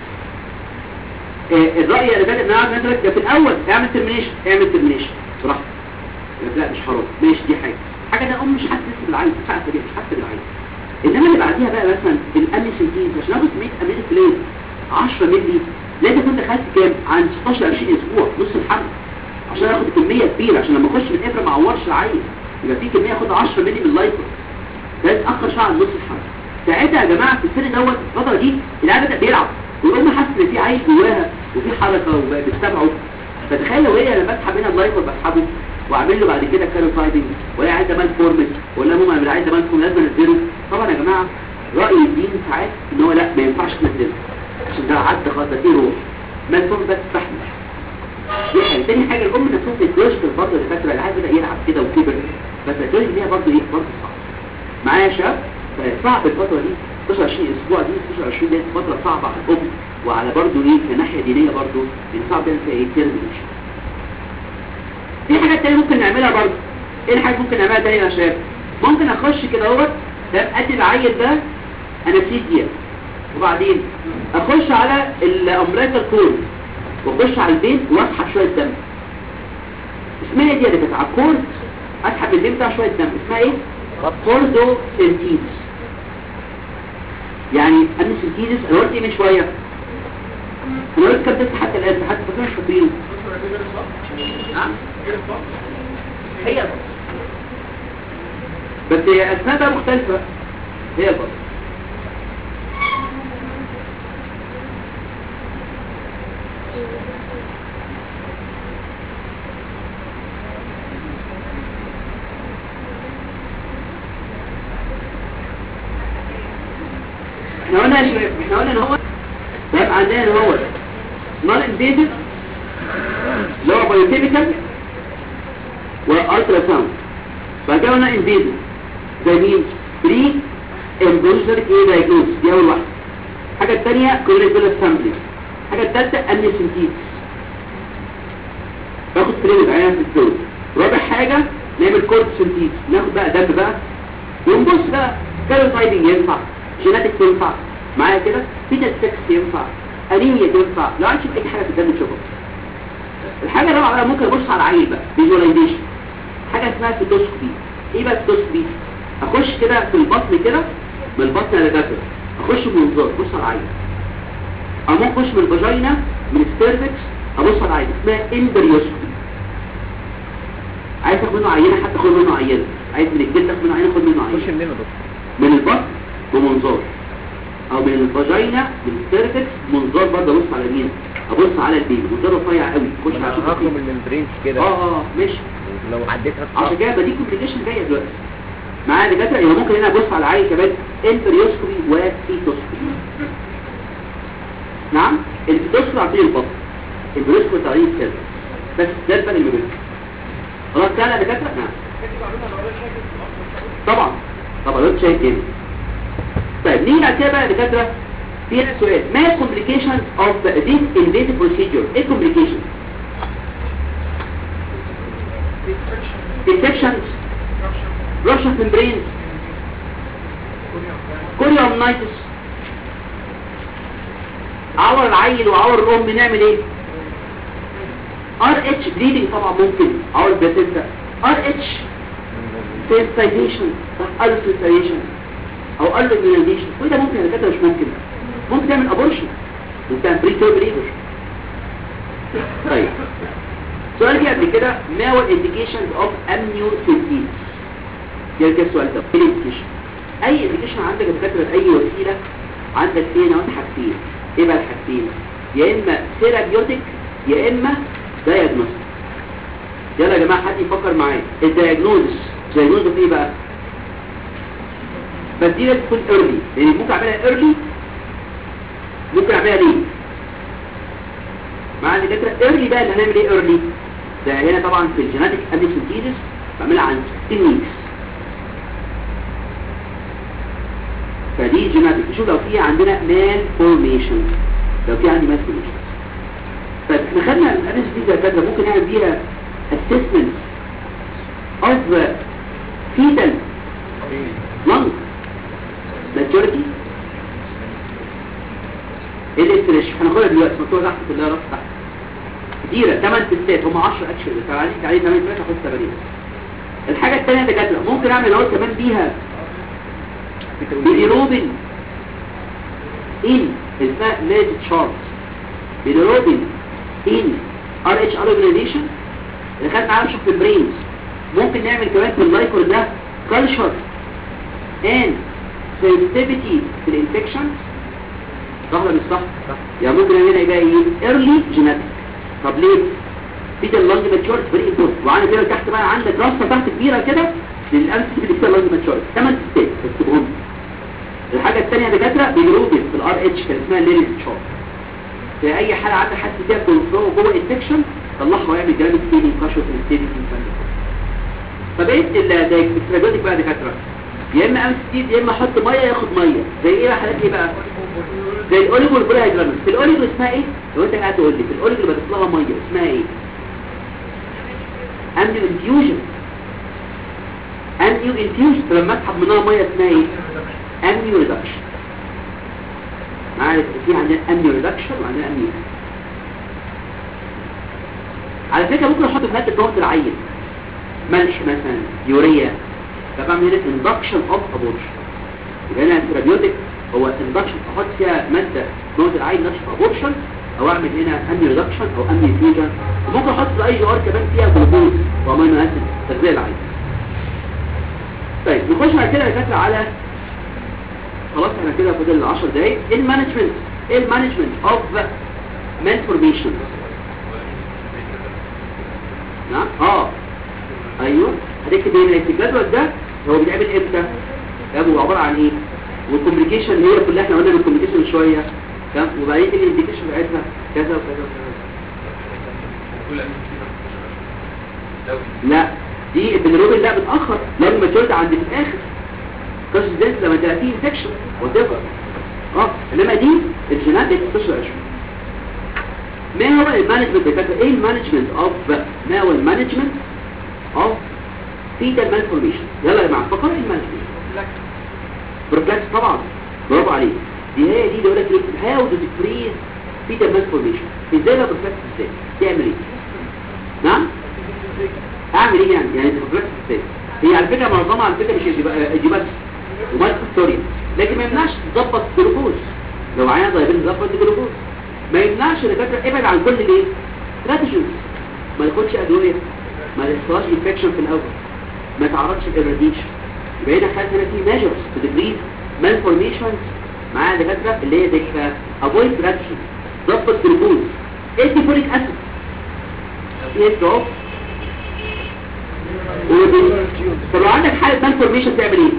إيه الرأي اللي بدأ نعرف نترك ده في الأول اعمل ترمينيشن اعمل ترمينيشن براحتك لا مش حرام ماشي دي حاجة حاجة ده أم مش حاسس بالعين ساعة دي مش حاسس بالعين إنما اللي بعديها بقى مثلا الأمي سنتين عشان آخد 100 أمين فلين 10 مللي لازم كنت خدت كام عن 16 20 أسبوع نص الحمل عشان آخد كمية كبيرة عشان لما أخش بالإبرة ما أعورش العين يبقى في كمية آخد 10 مللي من اللايكر ده يتأخر شوية عن نص الحمل ساعتها يا جماعة في السن دوت الفترة دي العيال بدأ بيلعب والأم حاسة إن في عيل جواها وفي حركة وبتتابعه فتخيل لو هي انا بسحب هنا اللايكر بسحبه واعمل له بعد كده كارو تايبنج ولا عايز مان فورمت ولا ماما انا عايز مان فورمت لازم انزله طبعا يا جماعه راي الدين ساعات ان هو لا ما ينفعش تنزله عشان ده عدى خلاص ده فيه روح مان فورمت بس تستحمل دي حاجه تاني حاجه الام نفسها بتتجوز في الفتره اللي فاكره العيال بدا يلعب كده وكبر بس الجوز ان هي برضه ايه برضه صعب معايا يا شباب صعب الفتره دي 26 اسبوع دي 26 دي فتره صعبه على الام وعلى برضه ايه كناحيه دينيه برضه ان صعب فيها ايه ترمينيشن في حاجات تانية ممكن نعملها برضه ايه الحاجات ممكن نعملها تانية يا شباب ممكن اخش كده اهوت ادي العيل ده انستيزيا وبعدين اخش على الامريكا كور واخش على البيت واسحب شويه دم اسمها ايه دي اللي كانت على الكور اسحب البيت بتاع شويه دم اسمها ايه كوردو سنتيز يعني انا سنتيز انا قلت ايه من شويه انا قلت كام تفتح حتى الان حتى فاكرين مش فاكرين نعم هي البص بس هي اسماء بقى مختلفة هي البص احنا قلنا يا شباب احنا قلنا ان هو هيبقى عندنا ان هو نون انفيزيف اللي هو بايوكيميكال والترا ساوند بعد كده قلنا انفيزيف زي مين بري امبولسر ايه دايجنوز دي اول واحده الحاجه الثانيه كوريكولا سامبلينج الحاجه الثالثه امنيسنتيز باخد كلينيك عيان في الدول رابع حاجه نعمل كورت سنتيز ناخد بقى دم بقى ونبص بقى كارو تايبنج ينفع جيناتيك ينفع معايا كده فيتا سكس ينفع انيميا تنفع لو عايز تشوف اي حاجه في الدم تشوفها الحاجه الرابعه بقى ممكن ابص على العين بقى فيجواليزيشن حاجه اسمها فيتوسكوبي ايه بقى الفيتوسكوبي اخش كده في البطن كده من البطن للجسد اخش بمنظار ابص على العين او ممكن اخش من الفاجينا من السيرفكس ابص على العين اسمها امبريوسكوبي عايز تاخد منه عينه حتى خد منه عينه عايز من الجلد تاخد منه عينه خد منه عينه خش منين يا دكتور من البطن بمنظار او من الفاجينا من السيرفكس منظار برضه ابص على مين ابص على البيبي منظار رفيع قوي خش على انا هخرم من الممبرين كده اه اه ماشي لو عديتها عشان كده بدي كومبليكيشن جايه دلوقتي معايا دكاتره يبقى ممكن هنا ابص على العين كمان امبريوسكوبي وفيتوسكوبي نعم الفيتوسكوبي عن طريق البطن البريسكوبي عن طريق السيرفكس بس ده الفرق اللي بينهم خلاص كده يا دكاتره نعم طبعا طبعا لو انت شايف كده طيب نيجي بعد كده بقى يا دكاتره في هنا سؤال ما الكومبليكيشنز اوف ذيس انفيتيف بروسيجر ايه الكومبليكيشن infections rupture of membranes chorioamnitis عور العيل وعور الام نعمل ايه ار اتش bleeding طبعا ممكن عور البلاسينتا ار اتش sensitization او sensitization او alloimmunization كل ده ممكن يا دكاتره مش ممكن ممكن تعمل ابورشن ممكن تعمل بري تيرم ليبر طيب سؤال جه قبل كده ما هو الانديكيشنز اوف امنيوسنتيز ده كده السؤال ده ايه الانديكيشن اي انديكيشن عندك بتكتب اي وسيله عندك فيه نوع حاجتين ايه بقى الحاجتين يا اما ثيرابيوتيك يا اما دايجنوستيك يلا يا جماعه حد يفكر معايا الدايجنوز دايجنوز ايه بقى بس دي لازم تكون ايرلي يعني ممكن اعملها ايرلي ممكن اعملها ليه مع الدكاتره ايرلي بقى اللي هنعمل ايه ايرلي ده هنا طبعا في الجيناتيك امنيسنتيزس بعملها عن 10 ويكس فدي جيناتيك شوف لو في عندنا مال فورميشن لو في عندي مال فورميشن طيب احنا خدنا الاناليسيس دي ده كده ممكن نعمل بيها assessment of fetal lung maturity ايه الاستريش هناخدها دلوقتي مكتوبه تحت كلها رأس تحت كتيرة 8 تستات هم 10 اكشن فعليك عليه 8 تستات هاخد 8 الحاجة الثانية ده جدول ممكن اعمل اهو كمان بيها بيليروبين ان اسمها ليد شارت بيليروبين ان ار اتش ار اورجانيزيشن اللي خدنا معاها شوف البرينز ممكن نعمل كمان في اللايكور ده كلشر ان sensitivity في الانفكشن صح ولا مش صح؟ يعني ممكن نعملها يبقى ايه؟ early genetic طب ليه؟ في اللونج ماتشورت فيري امبورتنت وعندك كده تحت بقى عندك رصه تحت كبيره كده للامس في الكتاب لونج ماتشورت ثمان ستيت اكتبهم الحاجه الثانيه يا دكاتره بيجروبين في الار اتش كان اسمها ليريس شارت في اي حاله عندك حد فيها كونفلو جوه انفكشن طلعها ويعمل جرام ستيلينج كاشوت ستيلينج فبقيت الاستراتيجيك بقى يا دكاتره يا اما امس ستيد يا اما احط ميه ياخد ميه زي ايه بقى حالات ايه بقى زي الاوليجو والبولا هيدرامس في الاوليجو اسمها ايه لو انت قاعد تقول لي في الاوليجو اللي بضيف لها ميه اسمها ايه امنيو انفيوجن امنيو انفيوجن فلما اسحب منها ميه اسمها ايه امنيو ريدكشن معايا في عندنا امنيو ريدكشن وعندنا امنيو على فكره ممكن احط في ماده ضغط العين ملح مثلا يوريا فبعمل هنا اندكشن اوف ابورشن يبقى هنا الانتيبيوتيك هو اندكشن احط فيها ماده موت العين نفس ابورشن او اعمل هنا امي ريدكشن او امي فيوجن وممكن احط في الاي جي ار كمان فيها جلوكوز وامينو اسيد تغذيه العين طيب نخش بعد كده يا دكاتره على خلاص احنا كده فاضل 10 دقايق ايه المانجمنت ايه المانجمنت اوف مالفورميشن نعم اه ايوه هتكتب هنا في الجدول ده هو بيتعمل امتى هو عباره عن ايه والكوميونيكيشن هي كلها احنا قلنا الكوميونيكيشن شويه تمام وبعدين الانديكيشن بتاعتها كذا وكذا وكذا لا دي البنروبين لا بتاخر لما تولد عند في الاخر كاش زيت لما تبقى فيه انفكشن وتبقى اه انما دي الجيناتيك تشرح ما هو المانجمنت بتاعته ايه المانجمنت اوف ما هو المانجمنت اوف fetal malformation يلا يا جماعه فكروا ايه المانجمنت بروفلاكس طبعا برافو عليك دي هي دي اللي يقول لك هاو تو ديكريز fetal malformation ازاي بقى بروفلاكس ازاي تعمل ايه نعم اعمل ايه يعني يعني بروفلاكس ازاي هي على فكره منظمه على فكره مش اجيبات ومالكستوريا لكن ما يمنعش تظبط الجلوكوز لو عيان ضايبين تظبط الجلوكوز ما يمنعش الدكاتره ابعد عن كل الايه ستراتيجيز ما ياخدش ادويه ما يحصلش انفكشن في الاول ما تعرضش للراديشن يبقى هنا خدت هنا في ميجرز تو ديكريز مالفورميشنز مع دكاتره اللي هي زي افويد راديشن ظبط جلوكوز ادي فوليك اسيد ايه ستوب طب لو عندك حاله مالفورميشن تعمل ايه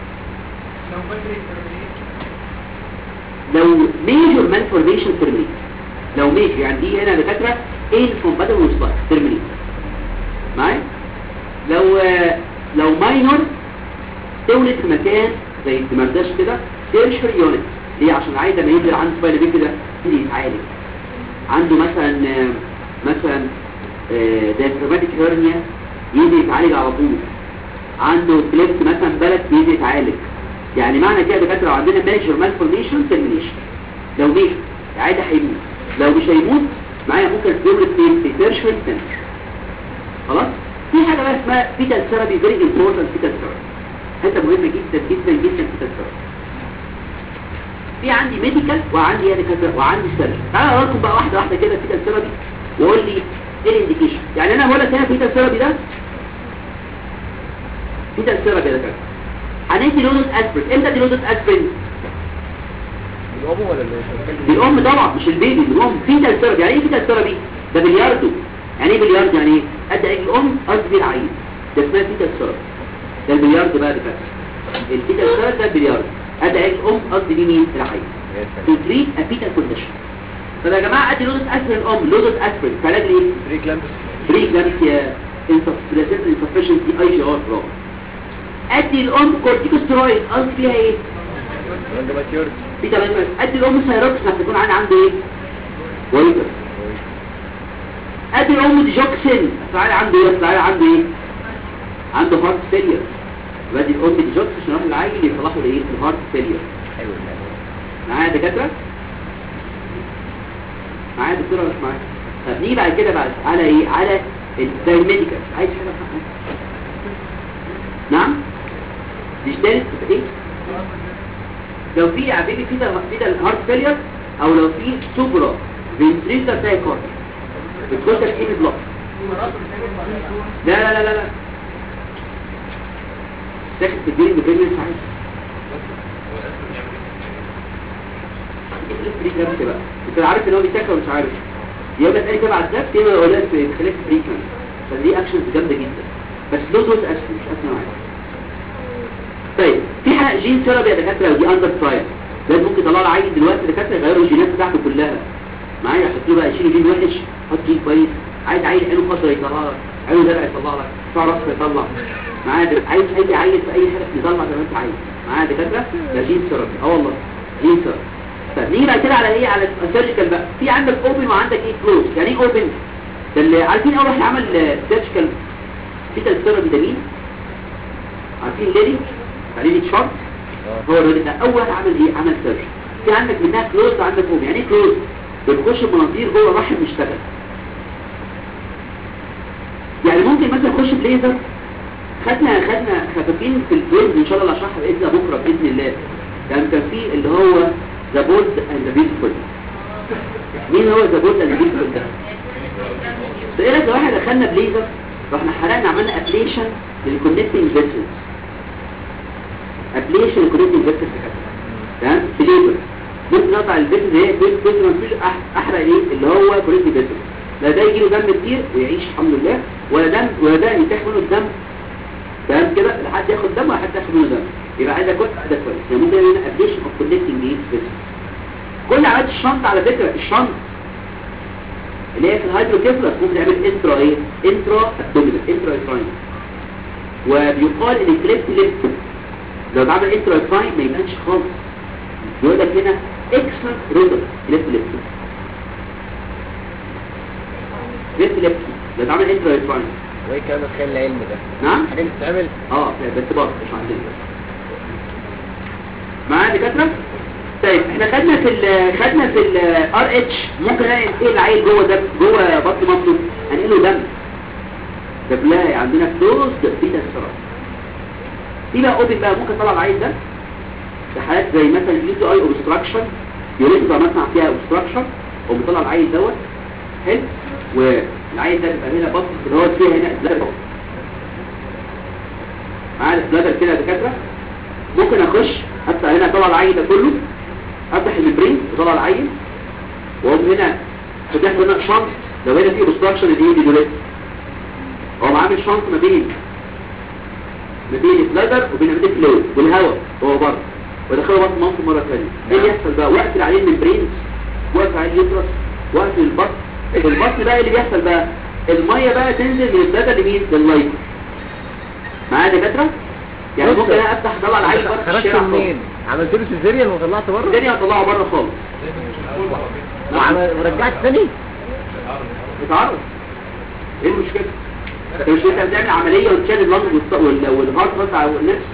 لو ميجور مالفورميشن ترمينيت لو ميجور يعني دي هنا دكاتره ايه الكومباتبل وسلايد ترمينيت معايا لو لو ماينور تولد في مكان زي الدمرداش كده تيرشر يونت ليه عشان عايز لما ينزل عنده سبايل بيه كده يبتدي يتعالج عنده مثلا مثلا دايفرماتيك هيرنيا يجي يتعالج على طول عنده كليبت مثلا بلد يجي يتعالج يعني معنى كده دكاتره لو عندنا ميجر مالفورميشن ترمينيشن لو ميجر عادي هيموت لو مش هيموت معايا ممكن تولد في تيرشر سنتر خلاص في حاجة بقى اسمها فيتال ثيرابي فيري امبورتنت فيتال ثيرابي حته مهمه جدا جدا جدا فيتال ثيرابي في عندي ميديكال وعندي يعني كذا وعندي سيرجي تعالى اقول لكم بقى واحده واحده كده فيتال ثيرابي وقول لي ايه الانديكيشن يعني انا بقول لك هنا فيتال ثيرابي ده فيتال ثيرابي ده كده هندي لودوس اسبرين امتى دي لودوس اسبرين الأم ولا اللي دي الام طبعا مش البيبي الام فيتال ثيرابي يعني ايه فيتال ثيرابي ده بلياردو يعني ايه بلياردو يعني ايه قد عين الام قصدي العين ده اسمها فيتال ثيرابي ده البلياردو بقى ده فاكر الفيتال ثيرابي ده البلياردو قد عين الام قصدي دي مين العين to treat a fetal condition طب يا جماعه ادي لودوس اسبرين الام لودوس اسبرين علاج ليه بري كلامسيا insufficiency اي جي ار برافو ادي الام كورتيكوستيرويد قصدي فيها ايه في تمام ادي الام سيروكس لما تكون عندي عنده ايه ويتر ادي الام ديجوكسين العيال عنده ايه العيال عنده ايه عنده هارت فيلير بدي الام ديجوكسين عشان يروح العيل يصلحوا لايه الهارت فيلير حلو معايا يا دكاتره معايا دكتوره ولا مش معايا طب نيجي بعد كده بعد على ايه على الدايميديكال عايز حاجه صح نعم مش تالت ايه لو في يا حبيبي في ده في ده الهارت فيلير او لو في سوبرا فينتريكال تايكارد بتخش في بلوك لا لا لا لا لا ساكت في الدين بكلمة عايز فري كلامس بقى انت عارف ان هو بيسكر ومش عارف يا اما تاني تبع الزف يا اما يقول لك تخليك فري كلامس فدي اكشنز جامده جدا بس له دوز اسفل مش اسمع معاك طيب في حاجه جين ثيرابي يا دكاتره ودي اندر ترايل لازم ممكن يطلع له عيل دلوقتي دكاتره يغيروا الجينات بتاعته كلها معايا يحط له بقى يشيل جين وحش حط جين كويس عايز عيل عينه خضرا يطلع لك عينه زرقاء يطلع لك شعر اصفر يطلع معايا دك- عايز اي عيل في اي حاجه يطلع زي ما انت عايز معايا دكاتره ده جين ثيرابي اه والله جين ثيرابي طب نيجي بعد كده على ايه على السيرجيكال بقى في عندك اوبن وعندك ايه كلوز يعني ايه اوبن ده اللي عارفين اول واحد عمل سيرجيكال فيتال ثيرابي ده مين عارفين ليدي ليدي تشارت هو الراجل ده اول واحد عمل ايه عمل سيرجري في عندك منها كلوز وعندك اوبن يعني ايه كلوز بتخش المناظير جوه الرحم يشتغل يعني ممكن مثلا تخش بليزر خدنا خدنا خفافين في الجولد ان شاء الله اللي هشرحها باذن الله بكره باذن الله يعني كان في اللي هو ذا بولد اند ذا بيوتيفول مين هو ذا بولد اند ذا بيوتيفول ده؟ ده ايه رايك لو احنا دخلنا بليزر رحنا حرقنا عملنا ابليشن للكونكتنج فيسلز ابليشن للكونكتنج فيسلز تمام بليزر ممكن نقطع الفيسلز هي فيسلز مفيش أح- احرق ايه اللي هو كونكتنج فيسلز لا ده يجيله دم كتير ويعيش الحمد لله ولا دم ولا ده يتاخد منه الدم تمام كده لحد ياخد دم ولا حد ياخد منه دم يبقى عايز اكل ده كويس يعني ممكن يعمل ابليشن اوف كونكتنج ايه فيسلز كل عمليات الشنط على فكره الشنط اللي هي في الهيدروكيفلس ممكن يعمل انترا ايه انترا ابدومينال انترا افراين وبيقال ان الكليبت ليب لو اتعمل انترا افراين ما يبانش خالص يقول لك هنا اكسلنت ريزلت كليبت ليب كليبت ليب لو اتعمل انترا افراين وايه كلام الخيال العلمي ده نعم حاجه بتتعمل اه بس برضه مش عندنا معايا دكاتره طيب احنا خدنا في ال خدنا في الار اتش ممكن نلاقي ايه العيل جوه ده جوه بطن مامته هنقله دم ده بلاقي عندنا كلوز بيتا السرطان في بقى اوبن بقى ممكن طلع العيل ده في حالات زي مثلا يو تي اي اوبستراكشن يوريثرا مثلا فيها اوبستراكشن وبيطلع العيل دوت حلو والعيل ده بيبقى هنا بطن اللي هو فيها هنا بلادر معايا بلادر كده يا دكاتره ممكن اخش افتح هنا اطلع العيل ده كله افتح المبرين واطلع العيل واقوم هنا فتح هنا شنط لو هنا في اوبستراكشن الايه دي دولت هو عامل شنط ما بين ما بين البلادر وبين الفلويد والهواء هو بره ودخله بطن مامته مره ثانيه ايه اللي يحصل بقى واقفل عليه الممبرين واقفل عليه اليوترس واقفل البطن البطن بقى اللي بيحصل بقى الميه بقى تنزل من البلادر لمين لللايكر معايا يا دكاتره يعني بص. ممكن انا افتح اطلع العيل بره خرجت الشارع منين عملت له سيزيريان وطلعت بره الدنيا هطلعه بره خالص وعمل- ورجعت تاني اتعرض ايه المشكله انت مش انت بتعمل عمليه وتشال اللنج والص- وال- والهارت بس على النفس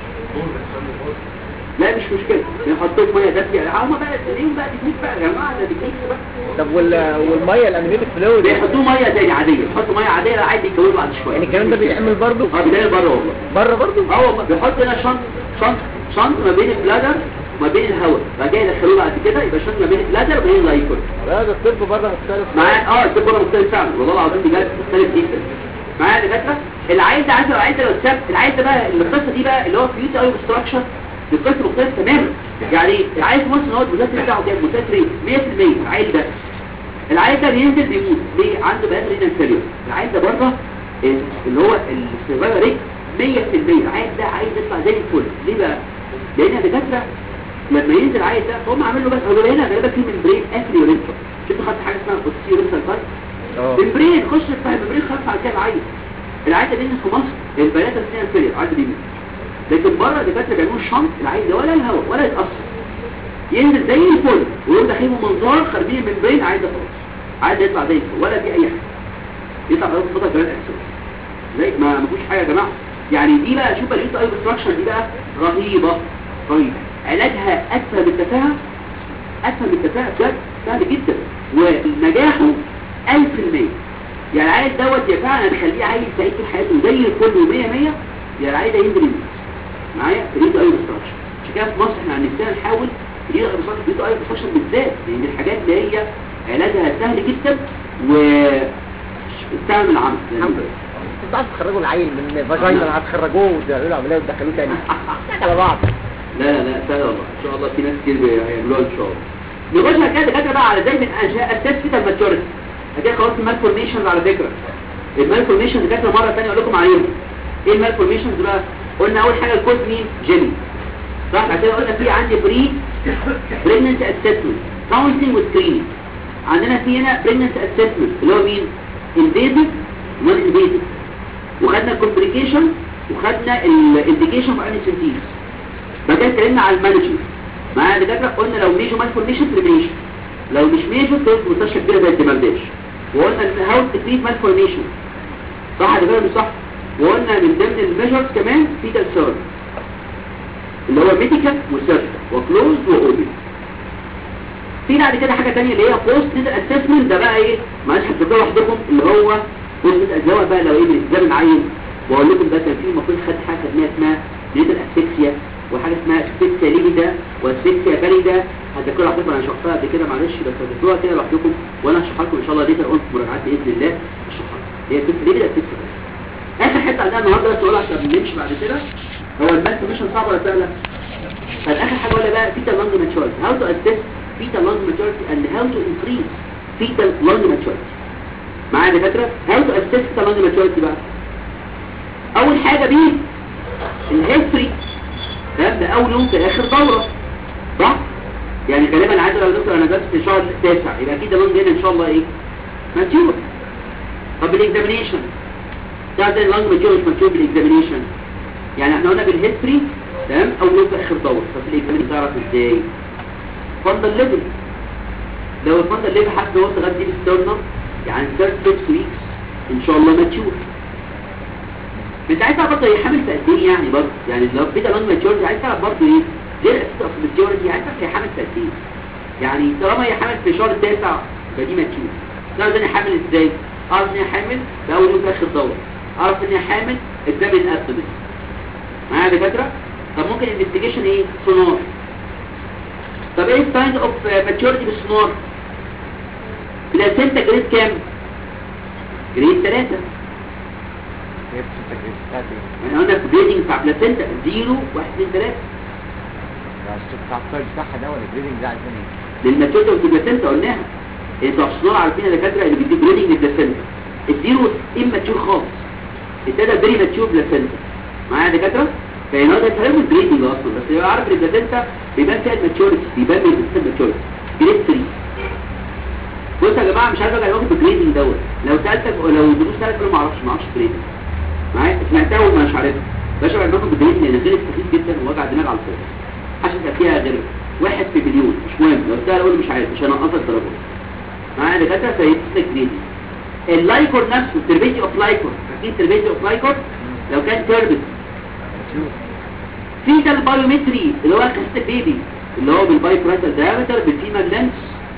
لا مش مشكله يحطوه في ميه دافيه هم بقى ليهم بقى تكنيك بقى يا جماعه ده تكنيك بقى طب وال... والميه الامنيتك فلويد بيحطوه ميه تاني عاديه يحطوا ميه عاديه لا عادي يكونوا بعد شويه يعني الكلام ده بيتعمل برضه اه بيلاقي بره والله بره برضه اه والله بيحط هنا شنط شنط شنط ما بين البلادر وما بين الهواء بعد كده يدخلوه بعد كده يبقى شنط ما بين اللاتر وما بين اللايكور لا ده الطب بره مختلف معايا اه الطب بره مختلف فعلا والله العظيم بجد مختلف جدا معايا يا دكاتره العيل ده عايز العيل ده لو اتساب العيل ده بقى القصه دي بقى اللي هو في يوتي اي ستراكشر دي قصه مختلفه تماما يعني العيل في مصر ان هو المسافر بتاعه كام مسافر 100% العيل ده العيل ده بينزل بيموت ليه عنده بقى رينال فيلير العيل ده بره ال- اللي هو السيرفايفر ريت 100% العيل ده عايز يطلع زي الفل ليه بقى لان الدكاتره لما ينزل عيل ده هم عامل له بس هو هنا غالبا في ممبرين اكل ورينتر شفت خدت حاجه اسمها اوتسي رينتر فايت اه ممبرين خش بتاع الممبرين خلاص على كده العيل العيل ده بينزل في مصر البنات السنه الفيلير عادي بيموت لكن بره الدكاتره بيعملوا شنط العيل ده ولا الهواء ولا يتاثر ينزل زي الفل ويقوم داخلين منظار خارجين الممبرين عايز خلاص عايز يطلع زي الفل ولا في اي حاجه يطلع خلاص خطه كمان احسن زي ما ما فيش حاجه يا جماعه يعني دي بقى شوف اليوت اي ستراكشر دي بقى رهيبه رهيبه علاجها اسهل من التفاهه اسهل من التفاهه بجد سهل جدا ونجاحه 1000% يعني العيل دوت يا فعلا هنخليه عيل سعيد طول حياته زي الفل و100 100 يا العيل ده ينزل يموت معايا ريد اي ستراكشر عشان كده في مصر احنا عندنا نحاول ريد اي ستراكشر ريد اي ستراكشر بالذات لان الحاجات اللي هي علاجها سهل جدا و استعمل العمل الحمد لله انتوا عايز تخرجوا العيل من فاجينا هتخرجوه وتعملوا عمليه وتدخلوه تاني على بعض لا لا لا سهل والله ان شاء الله في ناس كتير هيعملوها ان شاء الله نخش على كده كده بقى على زي من انشاء اساس كده الماتيوريتي هكذا خلاص المالفورميشنز على فكره المالفورميشنز كده مره ثانيه اقول لكم عليهم ايه المالفورميشنز بقى قلنا اول حاجه الكود مين جيمي صح بعد كده قلنا في عندي بري بريجننت اسسمنت كاونسلنج وسكريننج عندنا في هنا بريجننت اسسمنت اللي هو مين انفيزيف نون انفيزيف وخدنا الكومبليكيشن وخدنا الانديكيشن اوف انسنتيز بعد كده اتكلمنا على المانجمنت معايا دكاتره قلنا لو ميجو مالفورميشن ترمينيشن لو مش ميجو تقول مستشفى كبيره زي الدمرداش وقلنا هاو تكريت مالفورميشن صح يا دكاتره مش صح وقلنا من ضمن الميجرز كمان في تنسر اللي هو ميديكال وسيرجيكال وكلوز واوبن في بعد كده حاجه ثانيه اللي هي بوست نيتال اسسمنت ده بقى ايه معلش هتفضلوا لوحدكم اللي هو بوست نيتال اللي هو بقى لو ايه من الزمن العين واقول لكم ده كان في المفروض خد حاجه خدناها اسمها نيتال اسفكسيا وحاجه اسمها اسفكسيا ليبيدا واسفكسيا باريدا هتذكروا لوحدكم انا شرحتها قبل كده معلش بس هتذكروها كده لوحدكم وانا هشرحها لكم ان شاء الله ليتر اون في مراجعات باذن الله اشرحها هي اسفكسيا ليبيدا اسفكسيا باريدا اخر حته عندنا النهارده بس اقول عشان نمشي بعد كده هو المالفورميشن صعب ولا سهله فالاخر حاجه ولا بقى fetal lung maturity how to assess fetal lung maturity and how to increase fetal lung maturity معايا يا دكاتره how to assess fetal lung maturity بقى اول حاجه بيه الهيستوري ده ده اول يوم في اخر دوره صح يعني غالبا عايز لو دكتور انا جبت في شهر تاسع يبقى اكيد اللونج هنا ان شاء الله ايه ماتيور طب الاكزامينيشن ده زي اللونج ماتيور مش ماتيور بالاكزامينيشن يعني احنا قلنا بالهيستوري تمام اول يوم في اخر دوره طب الاكزامينيشن تعرف ازاي فندل ليفل لو الفندل ليفل حد وصل لغايه دي بالستورنا يعني ثيرد 6 ويكس ان شاء الله ماتيور انت عايز تعرف برضه هي حامل في قد ايه يعني برضه يعني لو بيتا لونج ماتيورتي عايز تعرف برضه ايه غير اساس اوف ماتيورتي عايز تعرف هي حامل في قد ايه يعني طالما هي حامل في شهر التاسع يبقى دي ماتيور تعرف ان هي حامل ازاي اعرف ان هي حامل في اول يوم في اخر دوره اعرف ان هي حامل قدام الابدومين معايا يا دكاتره طب ممكن انفستيجيشن ايه سونار طب ايه الساينز اوف ماتيورتي بالسونار بلاسينتا جريد كام جريد 3 هي بتبقى كده بتاعت ايه؟ احنا قلنا الجريدنج بتاع بلاسينتا 0 1 2 3 ده الصوت بتاع الطيب بتاعها ده ولا الجريدنج ده عشان ايه؟ للماتيورتي والبلاسينتا قلناها انتوا عشان عارفين يا دكاتره اللي بيدي جريدنج للبلاسينتا الزيرو اماتيور خالص التلاته فيري ماتيور بلاسينتا معايا يا دكاتره فهنا ده كلام الجريدنج اصلا بس يبقى عارف البلاسينتا بيبان فيها الماتيورتي بيبان من البلاسينتا الماتيورتي جريد 3 بصوا يا جماعه مش عايز ابقى واخد الجريدنج دوت لو سالتك لو الدروس سالتك انا ما اعرفش ما اعرفش جريدنج معايا سمعتها وما مش عارفها باشا انا باخد الجريدنج لان غير سخيف جدا ووجع دماغ على الفاضي عشان كان فيها غير واحد في مليون مش مهم لو سأل اقول مش عارف مش هنقصك درجات معايا دكاتره فيتسلك جريدنج اللايكور نفسه تربيتي اوف لايكور اكيد تربيتي اوف لايكور لو كان تربت في ده البايومتري اللي هو قصه البيبي اللي هو بالباي براتال دايمتر بالفيمال لينس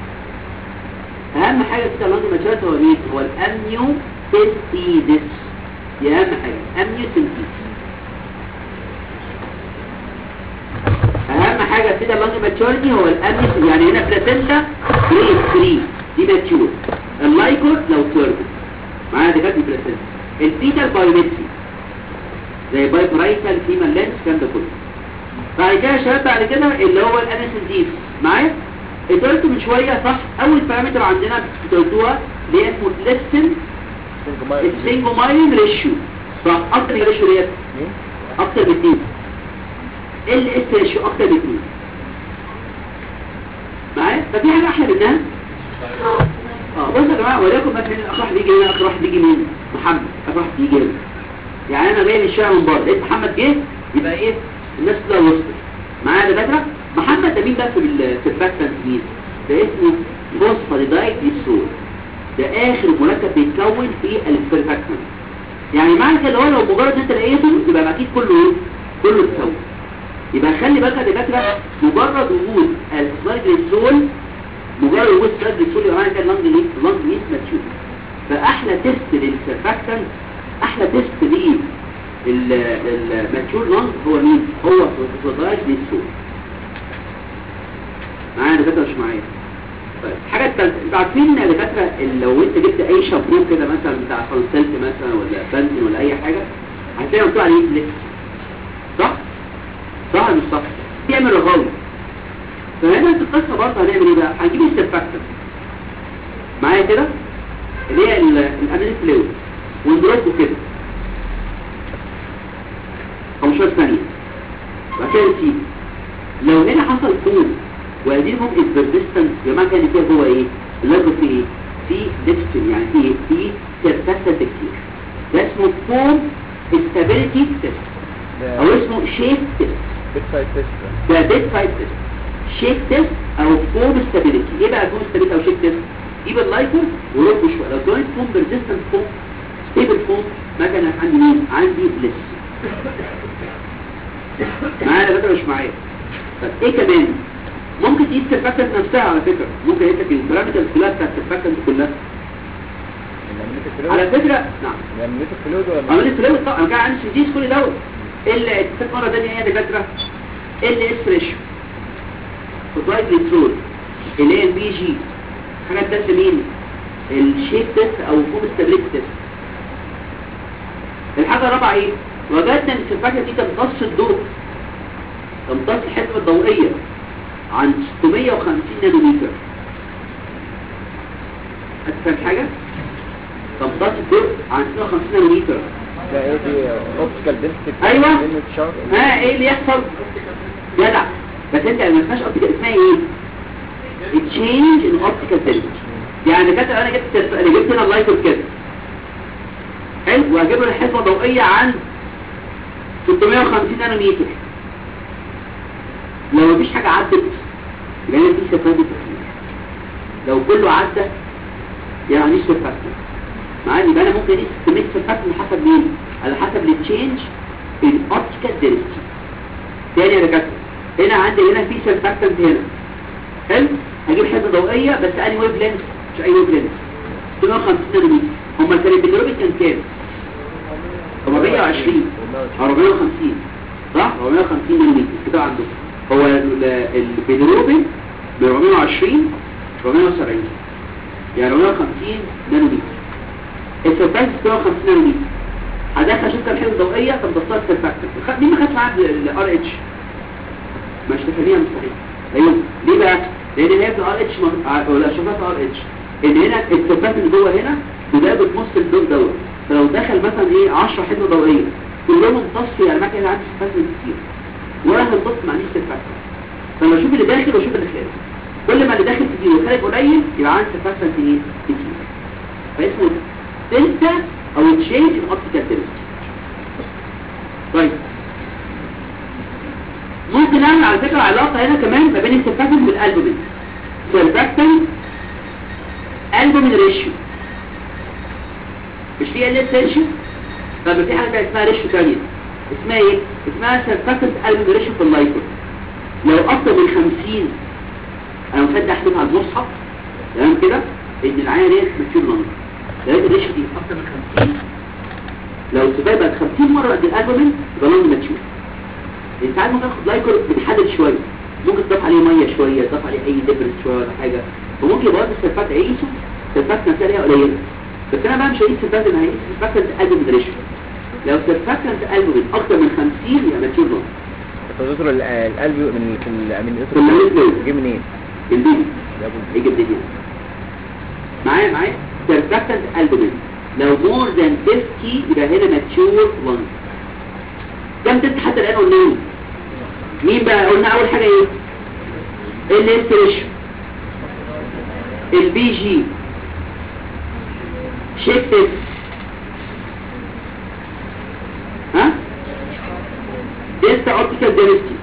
اهم حاجه في اللونج ماتشات هو مين هو الامنيو سينتيزيس دي اهم حاجه امنيو سينتيزيس اهم حاجه حاجه كده لانج ماتيوريتي هو الامس يعني هنا بلاسنتا جريد 3 دي ماتيور اللايكور لو تيربو معايا دكاتره البلاسنتا الفيتال بايومتري زي باي برايتال فيمال لينس الكلام ده كله بعد كده يا شباب بعد كده اللي هو الانسنتيز معايا انت قلت من شويه صح اول بارامتر عندنا بتقولوها اللي هي اسمه ليسن السينجومايلين ريشيو صح اكتر من ريشيو ديت اكتر من 2 ال اس ريشيو اكتر من 2 معايا ففي حاجه احلى منها اه بصوا يا جماعه وليكن مثلا الاخ واحد يجي هنا اخ واحد يجي مين محمد اخ واحد يجي هنا يعني انا جاي من الشارع من بره لقيت محمد جه يبقى ايه الناس كلها وصلت معايا دكاتره محمد ده مين بقى في السيرفاكتنت مين ده اسمه فوسفوريدايد ديسول ده اخر مركب بيتكون في السيرفاكتنت يعني معنى كده هو لو مجرد انت لقيته يبقى اكيد كله ايه كله اتكون يبقى خلي بالك يا دكاتره مجرد وجود السلايدريسول مجرد وجود السلايدريسول يبقى معنى كده اللنج ليه اللنج ليه ماتشور فاحلى تيست للسيرفاكتنت احلى تيست ليه الماتشور لانج هو مين هو فوسفودايد ديسول معايا دكاتره مش معايا طيب حاجه الثالثه انتوا عارفين يا دكاتره ال- لو انت جبت اي شابو كده مثلا بتاع فرنسلت مثلا ولا بنزين ولا اي حاجه هتلاقي مكتوب عليه ليكس صح صح ولا مش صح بيعمل رغاوي فهنا في القصه برضه هنعمل ايه بقى هنجيب السيرفاكتور معايا كده اللي هي الامينيك فلويد ونضربه كده 15 ثانيه وبعد كده نسيبه لو هنا حصل كون وهذه ممكن persistence بمعنى كان فيها هو ايه اللي في ايه في ديستن يعني في ايه في سيرفاكتنت كتير ده اسمه فورم stability test او اسمه شيب تيست بيت سايد تيست ده ديد سايد تيست شيب تيست او فورم ستابيليتي ايه بقى فورم ستابيليتي او شيب تيست جيب اللايكر وربه شويه لو جوينت فورم بيرزيستنت فورم ستيبل فورم مثلا عندي مين عندي لس معايا بس مش معايا طب ايه كمان ممكن تقيس السيرفاكتنت نفسها على فكره ممكن يقيس لك البارامترز كلها بتاعت السيرفاكتنت كلها على فكره نعم الامنيت الفلويد ولا عمليه فلويد طبعا انا كان عندي سيديس كل دوت اللي اتفق مره ثانيه هي دكاتره ال اس ريشيو فوتوايد للسول ال ان بي جي حاجه تست مين الشيب تيست او فوم ستابيليتي تيست الحاجه الرابعه ايه وجدنا ان السيرفاكتنت دي تمتص الضوء تمتص الحزمه الضوئيه عن 650 نانومتر هتفهم حاجه تمتص الضوء عن 650 نانومتر ده ايه دي اوبتيكال دنسيتي أيوة. شارب ها ايه اللي يحصل جدع بس انت ما اسمهاش اوبتيكال اسمها ايه تشينج ان اوبتيكال density يعني كده انا جبت انا جبت هنا اللايت كده حلو وهجيب له حزمه ضوئيه عن 650 نانومتر لو مفيش حاجه عدت يبقى هنا في سفاده تكليف لو كله عدى يعني مفيش سفاده معايا يبقى انا ممكن اقيس كميه سفاده على حسب مين على حسب التشينج الاوبتيكال دنسيتي تاني يا دكاتره هنا عندي هنا في سيرفاكتنت هنا حلو هجيب حته ضوئيه بس اني ويف لينس مش اي ويف لينس 650 نانومتر هم كان البيلروبيك كان كام 420 450 صح 450 نانومتر كده عندكم هو البيلروبين من 420 470 يعني 450 نانومتر السيرفاكتنت 650 نانومتر هدخل شبكه الحمل الضوئيه تمتصها السيرفاكتنت مين ما خدش معاها الار اتش مش تفهميها مستحيل ايوه ليه بقى لان هي في الار اتش ولا شبكه ار اتش ان هنا السيرفاكتنت اللي جوه هنا وده بتمص الضوء دوت فلو دخل مثلا ايه 10 حمل ضوئيه كلهم امتص في الاماكن اللي عندي سيرفاكتنت كتير ولا هنبص مع نيش سيرفاكتنت فلما اشوف اللي داخل واشوف اللي خارج كل ما اللي داخل كتير والخارج قليل يبقى عندي سيرفاكتنت ايه كتير فاسمه دلتا او تشينج الاوبتيكال دنسيتي طيب ممكن نعمل على فكرة علاقة هنا كمان ما بين السيرفاكتنت والالبومين سيرفاكتنت البومين ريشيو مش في ال اس ريشيو طب في حاجة اسمها ريشيو تانية اسمها ايه اسمها سيرفاكتنت البومين ريشيو في اللايكر لو اكتر من 50 انا مصدق احسبها على المصحف تمام كده ان العينه ديت ماتيور لانج لقيت الريشيو دي اكتر من 50 لو السباية بقت 50 مرة قد الالبومين يبقى لانج ماتيور انت عارف ممكن اخد لايكر بتحدد شوية ممكن تضاف عليه ميه شويه تضاف عليه اي دبرس شويه ولا حاجه وممكن برضه السلفات عيسو السلفات نفسها ليها قليله بس انا بقى مش هقيس السلفات انا هقيس السلفات قلب ريشيو لو السلفات قلب اكتر من 50 يبقى ماتيور نون التوتر ال- القلب من في ال- من في الميليز جه منين؟ البيبي ده أبو- يجي الدنيا معايا معايا سيرفكتنت البومين لو مور ذان 50 يبقى هنا ماتشور لانج كم تست حتى الان قلنا مين بقى قلنا اول حاجه ايه الاستريشن البي جي شيك تيست ها تيست اوبتيكال دينستي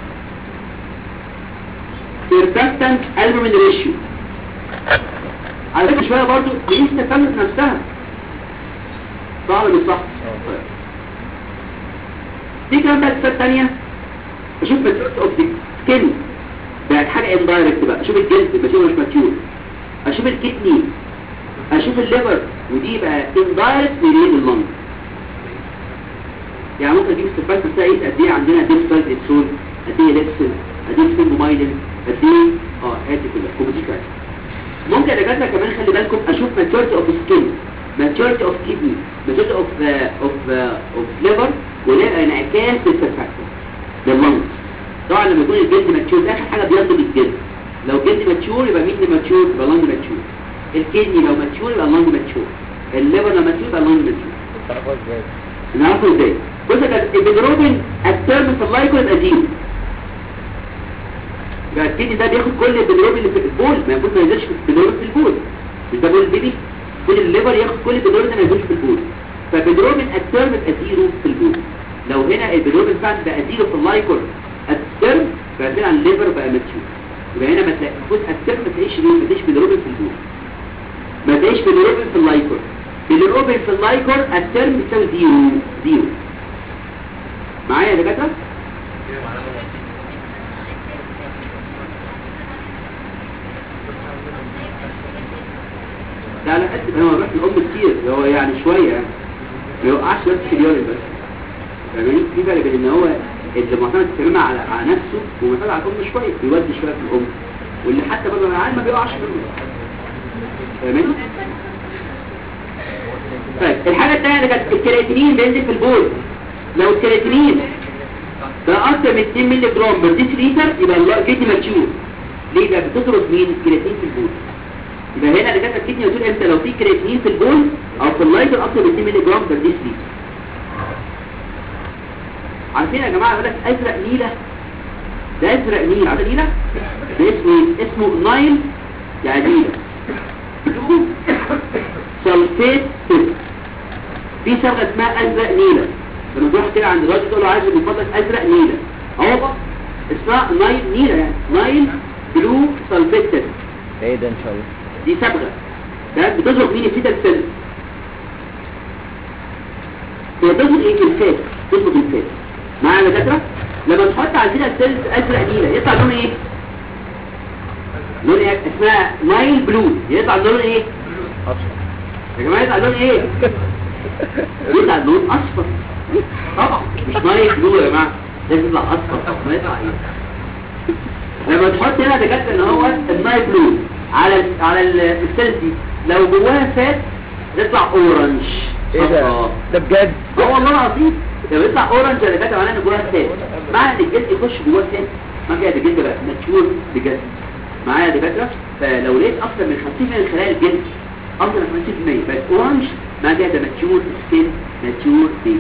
سيرفكتنت البومين ريشيو على فكره شويه برضو بقيس تفلت نفسها صح ولا مش صح دي كمان بقى الصفات الثانيه اشوف ماتيوريتي اوف سكين بقت حاجه اندايركت بقى اشوف الجلد بشوفه مش ماتيور اشوف الكدني اشوف الليفر ودي بقى اندايركت ريليت اللنج يعني ممكن اجيب الصفات نفسها ايه قد ايه عندنا ديسبال ابسول قد ايه ليكسل قد ايه سبومايلين قد ايه اه هاتي كلها كومبوزيشن ممكن يا دكاتره كمان خلي بالكم اشوف ماتيورتي اوف سكين ماتيورتي اوف كيدني ماتيورتي اوف اوف اوف ليفر ولا انعكاس للسرفاكتور لللنج طبعا لما يكون الجلد ماتيور ده اخر حاجه بيضرب الجلد لو الجلد ماتيور يبقى مين اللي ماتيور يبقى اللنج ماتيور الكدني لو ماتيور يبقى اللنج ماتيور الليفر لو ماتيور يبقى اللنج ماتيور تعرفوها ازاي؟ نعرفه ازاي بص يا كده البيدروبين الترم في اللايكول يبقى زيرو يبقى الكدني ده بياخد كل البيدروبين اللي في البول ما المفروض ما ينزلش في البيدروبين في البول مش ده بول البيبي كل الليفر ياخد كل البيدروبين ده ما ينزلش في البول فالبيدروبين الترم يبقى زيرو في البول لو هنا البيدروبين فعلا بقى زيرو في اللايكول الترم فهتلاقي عن الليفر بقى ماتشور يبقى هنا ما تلاقي المفروض الترم ما تلاقيش ليه ما تلاقيش بيدروبين في البول ما تلاقيش بيدروبين في اللايكول بالروبين في اللايكور الترم يساوي زيرو زيرو معايا يا دكاتره لا لا قد انا بروح الام كتير هو يعني شويه يعني ما يوقعش بس في اليورين بس فاهماني في فرق بين ان هو اللي معتمد تماما على على نفسه ومعتمد على الام شويه بيودي شويه في الام واللي حتى برضه العيال ما بيقعش منه فاهماني طيب الحاجة الثانية اللي كانت الكرياتينين بينزل في البول لو الكرياتينين ده أكتر من 2 مللي جرام بر لتر يبقى الكدني ماتشور ليه بقى بتطرد مين الكرياتين في البول يبقى هنا اللي كانت الكدني بتقول امتى لو في كرياتينين في البول او في اللايتر اكتر من 2 مللي جرام بر لتر عارفين يا جماعة يقول لك ازرق نيلة ده ازرق نيلة عارف نيلة ده اسمه ايه؟ اسمه نايل يعني نيلة بلو سلفيت تيست في صبغه اسمها ازرق نيله لما تروح كده عند الراجل تقول له عايز من فضلك ازرق نيله اهو اسمها نايل نيله يعني نايل بلو سلفيت تيست ايه ده ان شاء الله دي صبغه تمام بتظهر مين الفيتال سيل هي بتظهر ايه الفات تظهر الفات معايا يا دكاتره لما تحط على الفيتال سيل ازرق نيله يطلع لون ايه لون ايه اسمها نايل بلو يطلع لون ايه اصلا يا جماعه يطلع لون ايه يطلع لون اصفر طبعا مش نايل بلو يا جماعه لازم يطلع اصفر ما يطلع ايه لما تحط هنا دكاتره ان هو النايل بلو على ال على ال- السيل دي لو جواها فات يطلع اورنج ايه ده صفرا. ده بجد اه والله العظيم لو يطلع اورنج اللي كاتب معناه ان جواها فات معنى ان الجلد يخش جواه فات ما كده الجلد بقى ماتشور بجد معايا يا دكاتره فلو لقيت اكتر من 50% من خلايا الجلد اكتر من 50% بقت اورنج ما كده ده ماتشور سكين ماتشور دي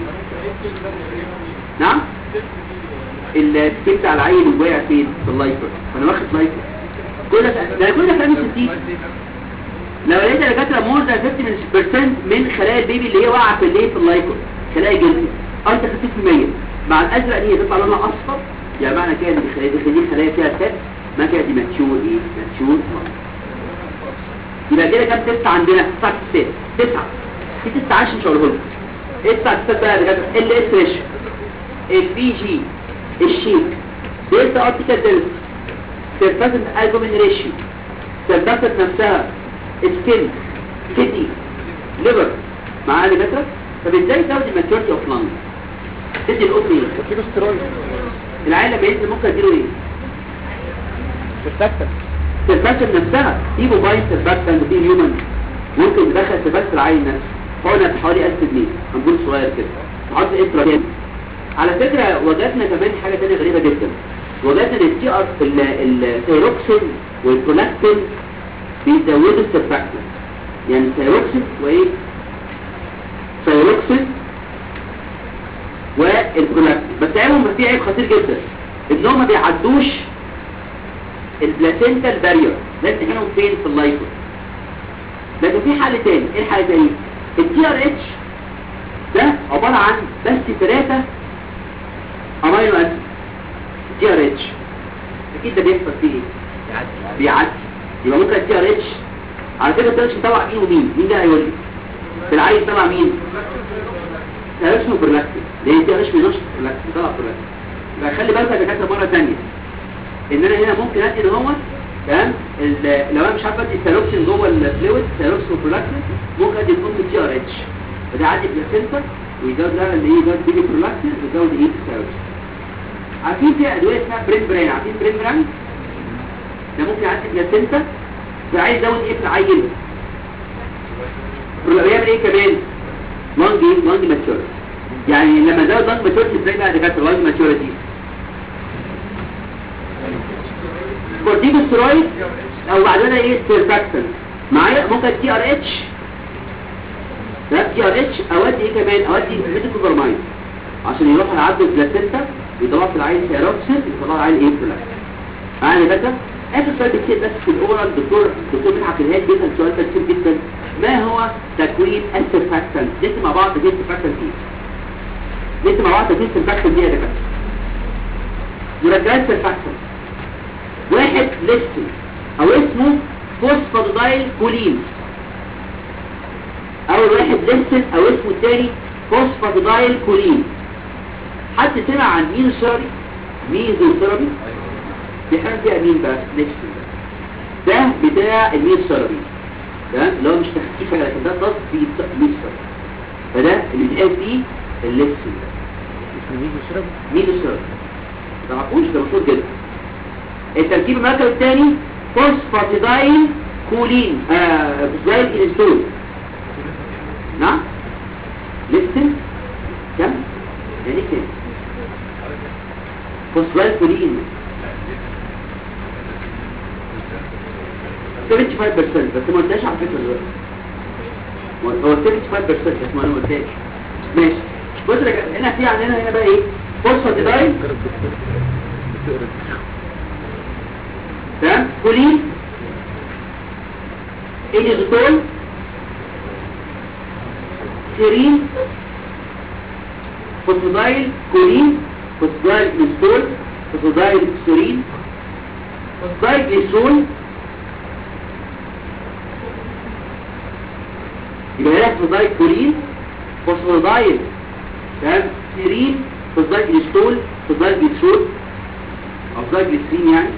نعم السكين بتاع العيل اللي واقع فين في اللايفر انا واخد لايفر كل ده ده كل ده كلام 60 لو لقيت يا دكاتره مور ذان 50% من خلايا البيبي اللي هي واقعه في الايه في اللايكون خلايا جلدي انت 50% مع الازرق دي تطلع لونها اصفر يعني معنى كده ان الخلايا دي خليه خلايا فيها فات ما كده دي ماتشور ايه ماتشور يبقى كده كام تست عندنا تسعة تستات تسعة في تسعة عشر مش هقوله لكم ايه التسعة تستات بقى يا دكاتره ال اس ريشيو البي جي الشيك دلتا اوبتيكال دلتا سيرفاسنت البومين ريشيو سيرفاسنت نفسها سكين كدني ليفر معايا يا دكاتره طب ازاي تاخد الماتيورتي اوف لانج تدي الام ايه وكيلو ستيرويد العيل لما ينزل ممكن اديله ايه السرفاكتنت السرفاكتنت نفسها في موبايل سرفاكتنت وفي هيومن ممكن تدخل سرفاكتنت العين نفسه حقنة حوالي 1000 جنيه هنقول صغير كده نحط انترا كده على فكرة وجدنا كمان حاجة تانية غريبة جدا وجدنا ان التي ار الثيروكسين والبرولاكتين بيزودوا السرفاكتنت يعني الثيروكسين وايه ثيروكسين والبرولاكتين بس عيبهم في عيب خطير جدا انهم ما بيعدوش البلاسينتال بارير لازم تحينهم فين في اللايكو لكن في حل تاني ايه الحل التاني التي ار اتش ده عبارة عن بس ثلاثة امينو اسيد تي ار اتش اكيد ده بيحصل فيه ايه بيعدي يبقى ممكن التي ار اتش على فكره التي ار اتش تبع مين ومين مين ده هيقول لي في العين تبع مين ده اسمه برلاكتين ليه التي ار اتش بينشط برلاكتين تبع برلاكتين يبقى خلي بالك يا دكاتره مره ثانيه ان انا هنا ممكن ادي ان هو تمام ال- لو انا مش عارف ادي الثيروكسين جوه الفلويد ثيروكسين وبرولاكتين ممكن ادي الام تي ار اتش فده عادي بلاسينتا ويزود لها اللي ايه يزود بيجي برولاكتين ويزود ايه الثيروكسين عارفين في ادويه اسمها برين برين عارفين برين برين ده ممكن يعدي بلاسينتا فعايز يزود ايه في العيل بيعمل ايه كمان لونج ايه لونج ماتيوريتي يعني لما زود لونج ماتيوريتي ازاي بقى دكاتره لونج ماتيوريتي كورتيكوستيرويد او بعدين ايه سيرفاكتن معايا ممكن تي ار اتش ده تي ار اتش اودي ايه كمان اودي ميتوكوبرماين عشان يروح يعدوا البلاسينتا يطلع في العين سيروكسين يطلع العين ايه بلاك معايا يا باشا اخر سؤال بكتير بس في الاورال دكتور دكتور مدحت الهاد بيسال سؤال ده كتير جدا ما هو تكوين السيرفاكتن لسه مع بعض تكوين السيرفاكتن دي لسه مع بعض تكوين السيرفاكتن دي يا دكاتره مركبات سيرفاكتن واحد لسه او اسمه فوسفاتيدايل كولين اول واحد لسه او اسمه الثاني فوسفاتيدايل كولين حد سمع عن مين الشربي ميزو ثيرابي دي حاجه فيها مين بقى لسه ده بتاع الميز ثيرابي تمام اللي هو مش تخفيف لكن ده تصفي ميز ثيرابي فده اللي بيتقال فيه اللسه اسمه ميزو شرب ميزو ثيرابي ما تعرفوش ده مشهور جدا التركيب المركب الثاني فوسفاتيدايل كولين آه فوسفاتيدايل انستول نعم لسن كم يعني كم فوسفاتيدايل كولين 75% بس ما قلتهاش على فكره دلوقتي هو 75% بس ما انا ما قلتهاش ماشي بص يا جماعة، هنا في عندنا هنا بقى ايه فوسفاتيدايل تمام كولين انيزوتول سيرين فوسفودايل كولين فوسفودايل انيزوتول فوسفودايل سيرين فوسفودايل جليسول يبقى هنا فوسفودايل كولين فوسفودايل تمام سيرين فوسفودايل جليسول فوسفودايل جليسول او فوسفودايل جليسرين يعني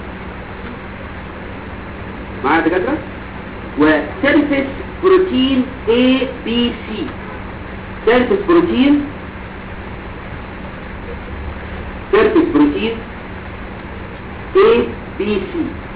معايا يا دكاتره وسيرفيس بروتين A B C سيرفيس بروتين سيرفيس بروتين A B C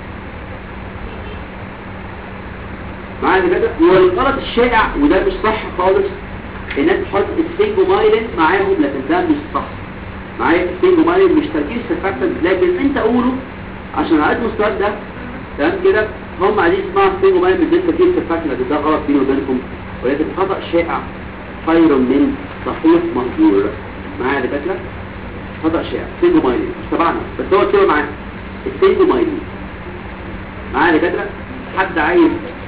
معايا يا دكاتره والغلط الشائع وده مش صح خالص الناس تحط السينجومايلين معاهم لكن ده مش صح معايا السينجومايلين مش تركيز سيرفاكتنت لكن انت قوله عشان على قد المستوى ده تمام كده هم عايزين يسمعوا فين وما من ذلك كتير تفكر ان ده غلط بيني وبينكم ولكن خطأ شائع خير من صحيح مهجور معايا يا دكاتره خطأ شائع سينجو مايلين مش تبعنا بس هو كده معاه السينجو مايلين معايا يا دكاتره حد عايز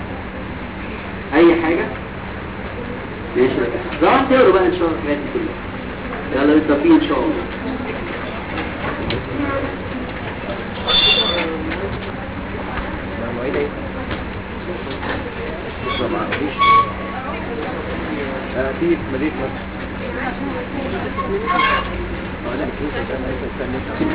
اي حاجه ماشي يا دكاتره راح تقروا بقى ان شاء الله الحاجات دي كلها يلا بالتوفيق ان شاء الله مواعيد ايه بكره ما عنديش آه، في في مدينة مصر اه لا في استنى استنى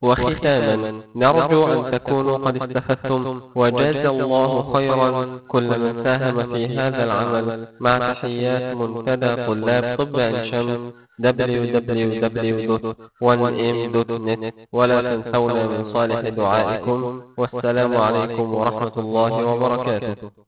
وختاما نرجو أن تكونوا قد استفدتم وجاز الله خيرا كل من ساهم في هذا العمل مع تحيات منتدى طلاب طب عين شمس www.1m.net ولا تنسونا من صالح دعائكم والسلام عليكم ورحمة الله وبركاته